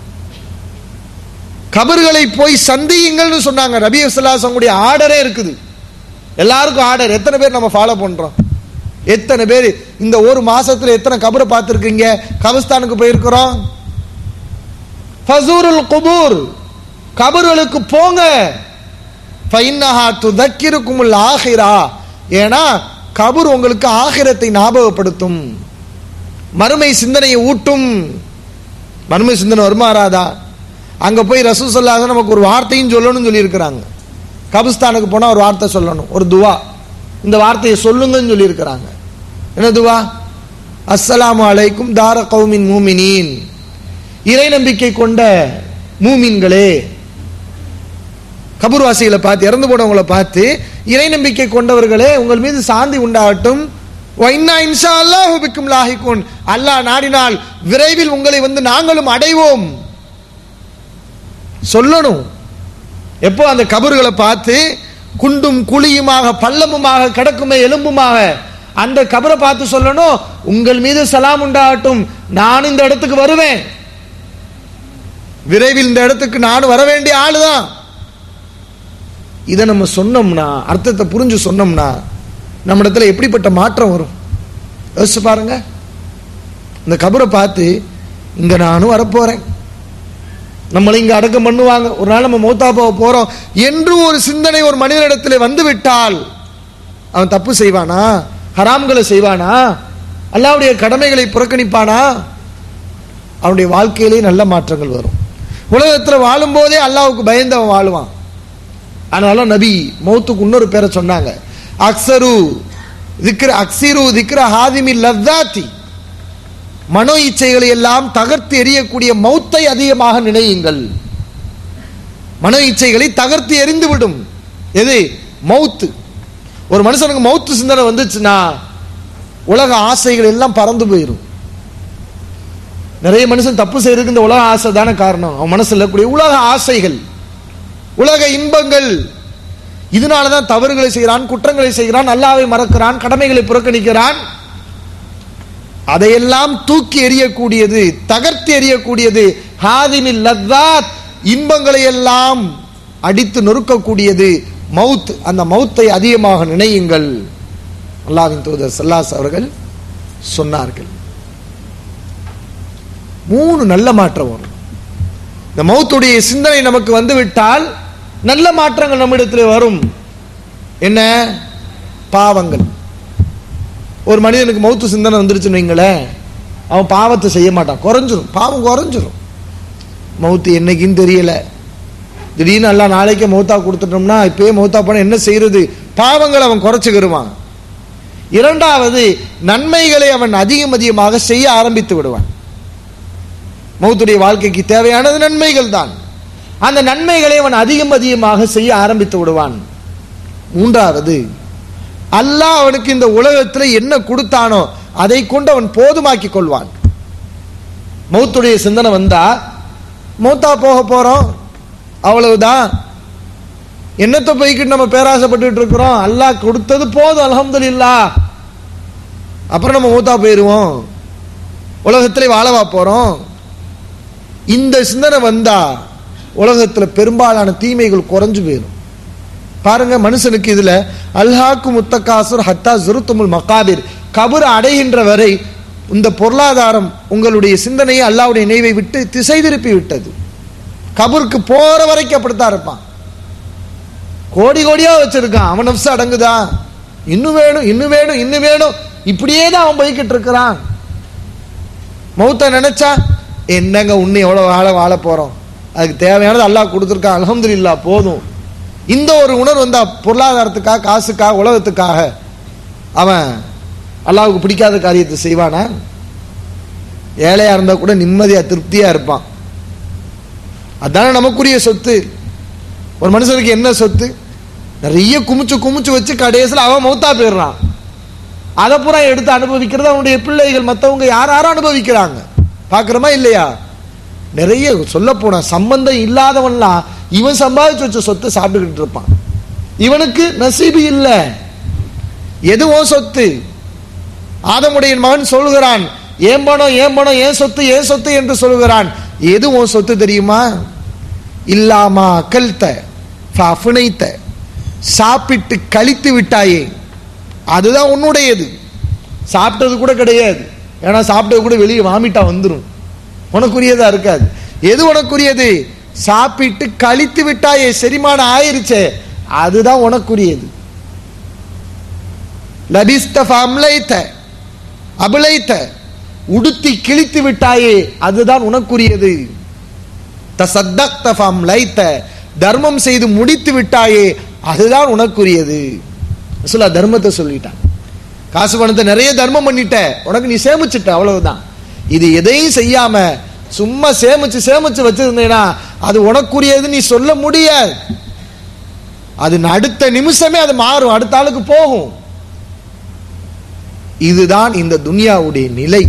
கபர்களை போய் சந்தியுங்கள்னு சொன்னாங்க ரபி சல்லாசங்களுடைய ஆர்டரே இருக்குது எல்லாருக்கும் ஆர்டர் எத்தனை பேர் நம்ம ஃபாலோ பண்றோம் எத்தனை பேர் இந்த ஒரு மாசத்துல எத்தனை கபரை பார்த்துருக்கீங்க கபஸ்தானுக்கு போயிருக்கிறோம் ஃபசூருல் குபூர் கபர்களுக்கு போங்க ஃபைன்னஹா துதக்கிருக்குமுல் ஆஹிரா ஏன்னா கபூர் உங்களுக்கு ஆகிரத்தை ஞாபகப்படுத்தும் மறுமை சிந்தனையை ஊட்டும் மறுமை சிந்தனை வருமாறாதா அங்க போய் ரசூ சொல்லாத நமக்கு ஒரு வார்த்தையும் சொல்லணும்னு சொல்லியிருக்கிறாங்க கபிஸ்தானுக்கு போனா ஒரு வார்த்தை சொல்லணும் ஒரு துவா இந்த வார்த்தையை சொல்லுங்கன்னு சொல்லியிருக்கிறாங்க என்ன துவா அஸ்ஸலாமு அலைக்கும் தார கௌமின் மூமினீன் இறை நம்பிக்கை கொண்ட மூமின்களே கபூர்வாசிகளை பார்த்து இறந்து போனவங்களை பார்த்து இறை நம்பிக்கை கொண்டவர்களே உங்கள் மீது சாந்தி உண்டாகட்டும் வைன்னா இன்ஷா அல்லாஹ் பிக்கும் லாஹிக்குன் அல்லாஹ் நாடினால் விரைவில் உங்களை வந்து நாங்களும் அடைவோம் சொல்லணும் எப்போ அந்த கபறுகளை பார்த்து குண்டும் குழியுமாக பள்ளமுமாக கிடக்குமே எலும்புமாக அந்த கபரை பார்த்து சொல்லணும் உங்கள் மீது சலாம் உண்டாகட்டும் நான் இந்த இடத்துக்கு வருவேன் விரைவில் இந்த இடத்துக்கு நான் வர வேண்டிய ஆளுதான் இதை நம்ம சொன்னோம்னா அர்த்தத்தை புரிஞ்சு சொன்னோம்னா நம்ம இடத்துல எப்படிப்பட்ட மாற்றம் வரும் யோசிச்சு பாருங்க இந்த கபரை பார்த்து இங்க நானும் வரப்போறேன் நம்மளை இங்க அடக்கம் பண்ணுவாங்க ஒரு நாள் நம்ம மௌத்தா போக போறோம் என்று ஒரு சிந்தனை ஒரு மனிதனிடத்தில் வந்து விட்டால் அவன் தப்பு செய்வானா ஹராம்களை செய்வானா அல்லாவுடைய கடமைகளை புறக்கணிப்பானா அவனுடைய வாழ்க்கையிலே நல்ல மாற்றங்கள் வரும் உலகத்தில் வாழும்போதே அல்லாவுக்கு பயந்து அவன் வாழுவான் அதனால நபி மௌத்துக்கு இன்னொரு பேரை சொன்னாங்க அக்சரு திக்ர அக்சிரு திக்ர ஹாதிமி லத்தாத்தி மனோ இச்சைகளை எல்லாம் தகர்த்து எறியக்கூடிய மௌத்தை அதிகமாக நினையுங்கள் மனோ இச்சைகளை தகர்த்து எறிந்து விடும் எது மௌத்து ஒரு மனுஷனுக்கு மௌத்து சிந்தனை வந்துச்சுன்னா உலக ஆசைகள் எல்லாம் பறந்து போயிடும் நிறைய மனுஷன் தப்பு செய்யறதுக்கு இந்த உலக ஆசை தானே காரணம் அவன் மனசுல இருக்கக்கூடிய உலக ஆசைகள் உலக இன்பங்கள் இதனாலதான் தவறுகளை செய்கிறான் குற்றங்களை செய்கிறான் அல்லாவை மறக்கிறான் கடமைகளை புறக்கணிக்கிறான் அதையெல்லாம் தூக்கி எறியக்கூடியது தகர்த்து எறியக்கூடியது ஹாதிமில் லத்தாத் இன்பங்களை எல்லாம் அடித்து நொறுக்கக்கூடியது மவுத் அந்த மவுத்தை அதிகமாக நினையுங்கள் அல்லாவின் தூதர் சல்லாஸ் அவர்கள் சொன்னார்கள் மூணு நல்ல மாற்றம் வரும் இந்த மௌத்துடைய சிந்தனை நமக்கு வந்து விட்டால் நல்ல மாற்றங்கள் நம்மிடத்தில் வரும் என்ன பாவங்கள் ஒரு மனிதனுக்கு மௌத்து சிந்தனை வந்துருச்சுன்னு வைங்களேன் அவன் பாவத்தை செய்ய மாட்டான் குறைஞ்சிரும் பாவம் குறைஞ்சிரும் மௌத்து என்னைக்குன்னு தெரியல திடீர்னு எல்லாம் நாளைக்கே மௌத்தா கொடுத்துட்டோம்னா இப்பயே மௌத்தா பண்ண என்ன செய்யறது பாவங்களை அவன் குறைச்சுக்கிடுவான் இரண்டாவது நன்மைகளை அவன் அதிகம் அதிகமாக செய்ய ஆரம்பித்து விடுவான் மௌத்துடைய வாழ்க்கைக்கு தேவையானது நன்மைகள் தான் அந்த நன்மைகளை அவன் அதிகம் அதிகமாக செய்ய ஆரம்பித்து விடுவான் மூன்றாவது அல்லாஹ் அவனுக்கு இந்த உலகத்தில் என்ன கொடுத்தானோ அதை கொண்டு அவன் போதுமாக்கி கொள்வான் மௌத்துடைய சிந்தனை வந்தா மௌத்தா போக போறோம் அவ்வளவுதான் என்னத்தை போய்கிட்டு நம்ம பேராசைப்பட்டு இருக்கிறோம் அல்லாஹ் கொடுத்தது போதும் அலமதுல்லா அப்புறம் நம்ம மூத்தா போயிருவோம் உலகத்திலே வாழவா போறோம் இந்த சிந்தனை வந்தா உலகத்துல பெரும்பாலான தீமைகள் குறைஞ்சு போயிடும் பாருங்க மனுஷனுக்கு இதுல அல்ஹாக்கு முத்தகாசுர் ஹத்தா ஜுருத்துமுல் மகாபிர் கபர் அடைகின்ற வரை இந்த பொருளாதாரம் உங்களுடைய சிந்தனையை அல்லாவுடைய நினைவை விட்டு திசை திருப்பி விட்டது கபருக்கு போற வரைக்கும் அப்படித்தான் இருப்பான் கோடி கோடியா வச்சிருக்கான் அவன் நப்சு அடங்குதா இன்னும் வேணும் இன்னும் வேணும் இன்னும் வேணும் இப்படியே தான் அவன் போய்கிட்டு இருக்கிறான் மௌத்த நினைச்சா என்னங்க உன்னை எவ்வளவு வாழ வாழ போறோம் அதுக்கு தேவையானது அல்லாஹ் கொடுத்துருக்கான் அலமதுல்லா போதும் இந்த ஒரு உணர்வு வந்தா பொருளாதாரத்துக்காக காசுக்காக உலகத்துக்காக அவன் அல்லாவுக்கு பிடிக்காத காரியத்தை செய்வானா ஏழையா இருந்தா கூட நிம்மதியா திருப்தியா இருப்பான் அதான நமக்குரிய சொத்து ஒரு மனுஷனுக்கு என்ன சொத்து நிறைய குமிச்சு குமிச்சு வச்சு கடைசியில் அவன் மௌத்தா போயிடுறான் அதை பூரா எடுத்து அனுபவிக்கிறது அவனுடைய பிள்ளைகள் மற்றவங்க யார் யாரும் அனுபவிக்கிறாங்க பார்க்குறோமா இல்லையா நிறைய சொல்ல போன சம்பந்தம் இல்லாதவன்லாம் இவன் சம்பாதிச்சு வச்ச சொத்தை சாப்பிட்டுக்கிட்டு இருப்பான் இவனுக்கு நசீபு இல்லை எதுவும் சொத்து ஆதமுடைய மகன் சொல்கிறான் ஏன் பணம் ஏன் பணம் ஏன் சொத்து ஏன் சொத்து என்று சொல்கிறான் எது உன் சொத்து தெரியுமா இல்லாமா அகல்த்த அஃபுனைத்த சாப்பிட்டு கழித்து விட்டாயே அதுதான் உன்னுடையது சாப்பிட்டது கூட கிடையாது ஏன்னா சாப்பிட்டது கூட வெளியே வாமிட்டா வந்துடும் உனக்குரியதா இருக்காது எது உனக்குரியது சாப்பிட்டு கழித்து விட்டாயே செரிமானம் ஆயிருச்சே அதுதான் உனக்குரியது லபிஸ்த அம்லைத்த அபிலைத்த உடுத்தி கிழித்து விட்டாயே அதுதான் உனக்குரியது தசத்தக்த அம்லைத்த தர்மம் செய்து முடித்து விட்டாயே அதுதான் உனக்குரியது சொல்ல தர்மத்தை சொல்லிட்டான் காசு பணத்தை நிறைய தர்மம் பண்ணிட்ட உனக்கு நீ சேமிச்சிட்ட அவ்வளவுதான் இது எதையும் செய்யாம சும்மா சேமிச்சு சேமிச்சு வச்சிருந்தேனா அது உனக்குரியது நீ சொல்ல முடியாது அது அடுத்த நிமிஷமே அது மாறும் அடுத்த ஆளுக்கு போகும் இதுதான் இந்த துனியாவுடைய நிலை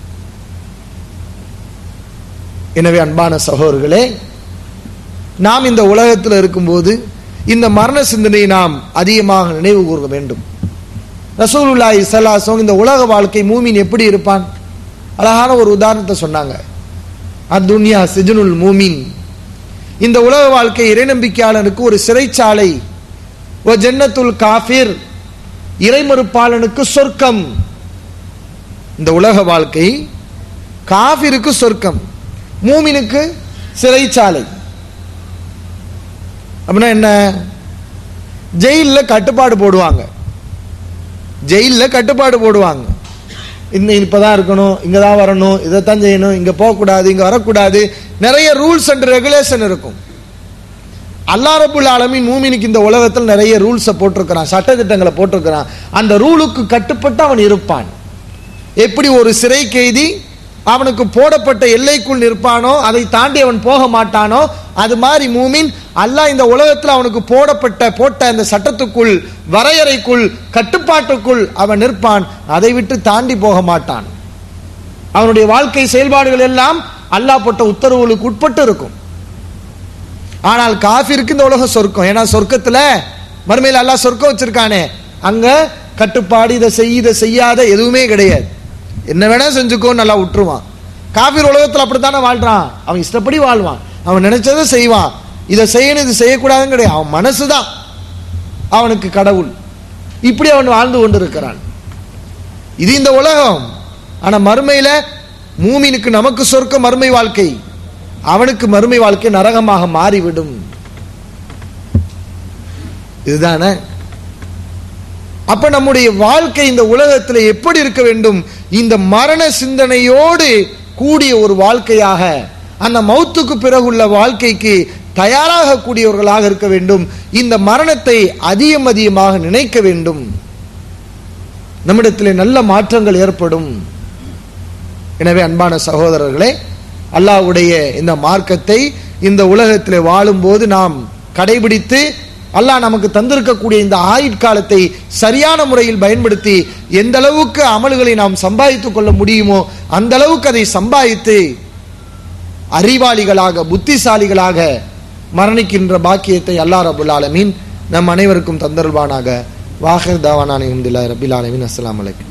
எனவே அன்பான சகோதரர்களே நாம் இந்த உலகத்தில் இருக்கும்போது இந்த மரண சிந்தனையை நாம் அதிகமாக நினைவு கூற வேண்டும் ரசூலுல்லாஹி ஸல்லல்லாஹு இந்த உலக வாழ்க்கை மூமின் எப்படி இருப்பான் அழகான ஒரு உதாரணத்தை சொன்னாங்க அத்துன்யா சிஜனுல் மூமின் இந்த உலக வாழ்க்கை இறைநம்பிக்கையாளனுக்கு ஒரு சிறைச்சாலை ஓ ஜன்னத்துல் காஃபிர் இறைமறுப்பாளனுக்கு சொர்க்கம் இந்த உலக வாழ்க்கை காஃபிருக்கு சொர்க்கம் மூமினுக்கு சிறைச்சாலை அப்படின்னா என்ன ஜெயிலில் கட்டுப்பாடு போடுவாங்க ஜெயிலில் கட்டுப்பாடு போடுவாங்க இந்த இப்பதான் இருக்கணும் இங்க தான் வரணும் இதைத்தான் செய்யணும் இங்க போகக்கூடாது இங்க வரக்கூடாது நிறைய ரூல்ஸ் அண்ட் ரெகுலேஷன் இருக்கும் அல்லா ரபுல் ஆலமின் மூமினுக்கு இந்த உலகத்தில் நிறைய ரூல்ஸை போட்டிருக்கிறான் சட்டத்திட்டங்களை போட்டிருக்கிறான் அந்த ரூலுக்கு கட்டுப்பட்டு அவன் இருப்பான் எப்படி ஒரு சிறை கைதி அவனுக்கு போடப்பட்ட எல்லைக்குள் நிற்பானோ அதை தாண்டி அவன் போக மாட்டானோ அது மாதிரி மூமின் அல்லாஹ் இந்த உலகத்தில் அவனுக்கு போடப்பட்ட போட்ட அந்த சட்டத்துக்குள் வரையறைக்குள் கட்டுப்பாட்டுக்குள் அவன் நிற்பான் அதை விட்டு தாண்டி போக மாட்டான் அவனுடைய வாழ்க்கை செயல்பாடுகள் எல்லாம் அல்லாஹ் போட்ட உத்தரவுகளுக்கு உட்பட்டு இருக்கும் ஆனால் காஃபிற்கு இந்த உலகம் சொர்க்கம் ஏன்னா சொர்க்கத்துல மறுமையில் அல்லாஹ் சொர்க்கம் வச்சிருக்கானே அங்க கட்டுப்பாடு இதை செய் இதை செய்யாத எதுவுமே கிடையாது என்ன வேணா செஞ்சுக்கோ நல்லா விட்டுருவான் காஃபிர் உலகத்தில் அப்படித்தானே வாழ்றான் அவன் இஷ்டப்படி வாழ்வான் அவன் நினைச்சதை செய்வான் இதை செய்யணும் இது செய்யக்கூடாதுன்னு கிடையாது அவன் மனசுதான் அவனுக்கு கடவுள் இப்படி அவன் வாழ்ந்து கொண்டிருக்கிறான் இது இந்த உலகம் ஆனா மறுமையில மூமினுக்கு நமக்கு சொர்க்க மறுமை வாழ்க்கை அவனுக்கு மறுமை வாழ்க்கை நரகமாக மாறிவிடும் இதுதானே அப்ப நம்முடைய வாழ்க்கை இந்த உலகத்தில் எப்படி இருக்க வேண்டும் இந்த மரண சிந்தனையோடு கூடிய ஒரு வாழ்க்கையாக அந்த மௌத்துக்கு பிறகுள்ள வாழ்க்கைக்கு தயாராக கூடியவர்களாக இருக்க வேண்டும் இந்த மரணத்தை அதிகம் அதிகமாக நினைக்க வேண்டும் நம்மிடத்தில் நல்ல மாற்றங்கள் ஏற்படும் எனவே அன்பான சகோதரர்களே அல்லாஹ்வுடைய இந்த மார்க்கத்தை இந்த உலகத்தில் வாழும்போது நாம் கடைபிடித்து அல்லாஹ் நமக்கு தந்திருக்கக்கூடிய இந்த ஆயுட்காலத்தை சரியான முறையில் பயன்படுத்தி எந்த அளவுக்கு அமல்களை நாம் சம்பாதித்துக் கொள்ள முடியுமோ அந்த அளவுக்கு அதை சம்பாதித்து அறிவாளிகளாக புத்திசாலிகளாக மரணிக்கின்ற பாக்கியத்தை அல்லாஹ் ரபுல் ஆலமீன் நம் அனைவருக்கும் தந்தருள்வானாக வாஹர் தாவானானி ரபில் ஆலமீன் அஸ்ஸலாமு அலைக்கும்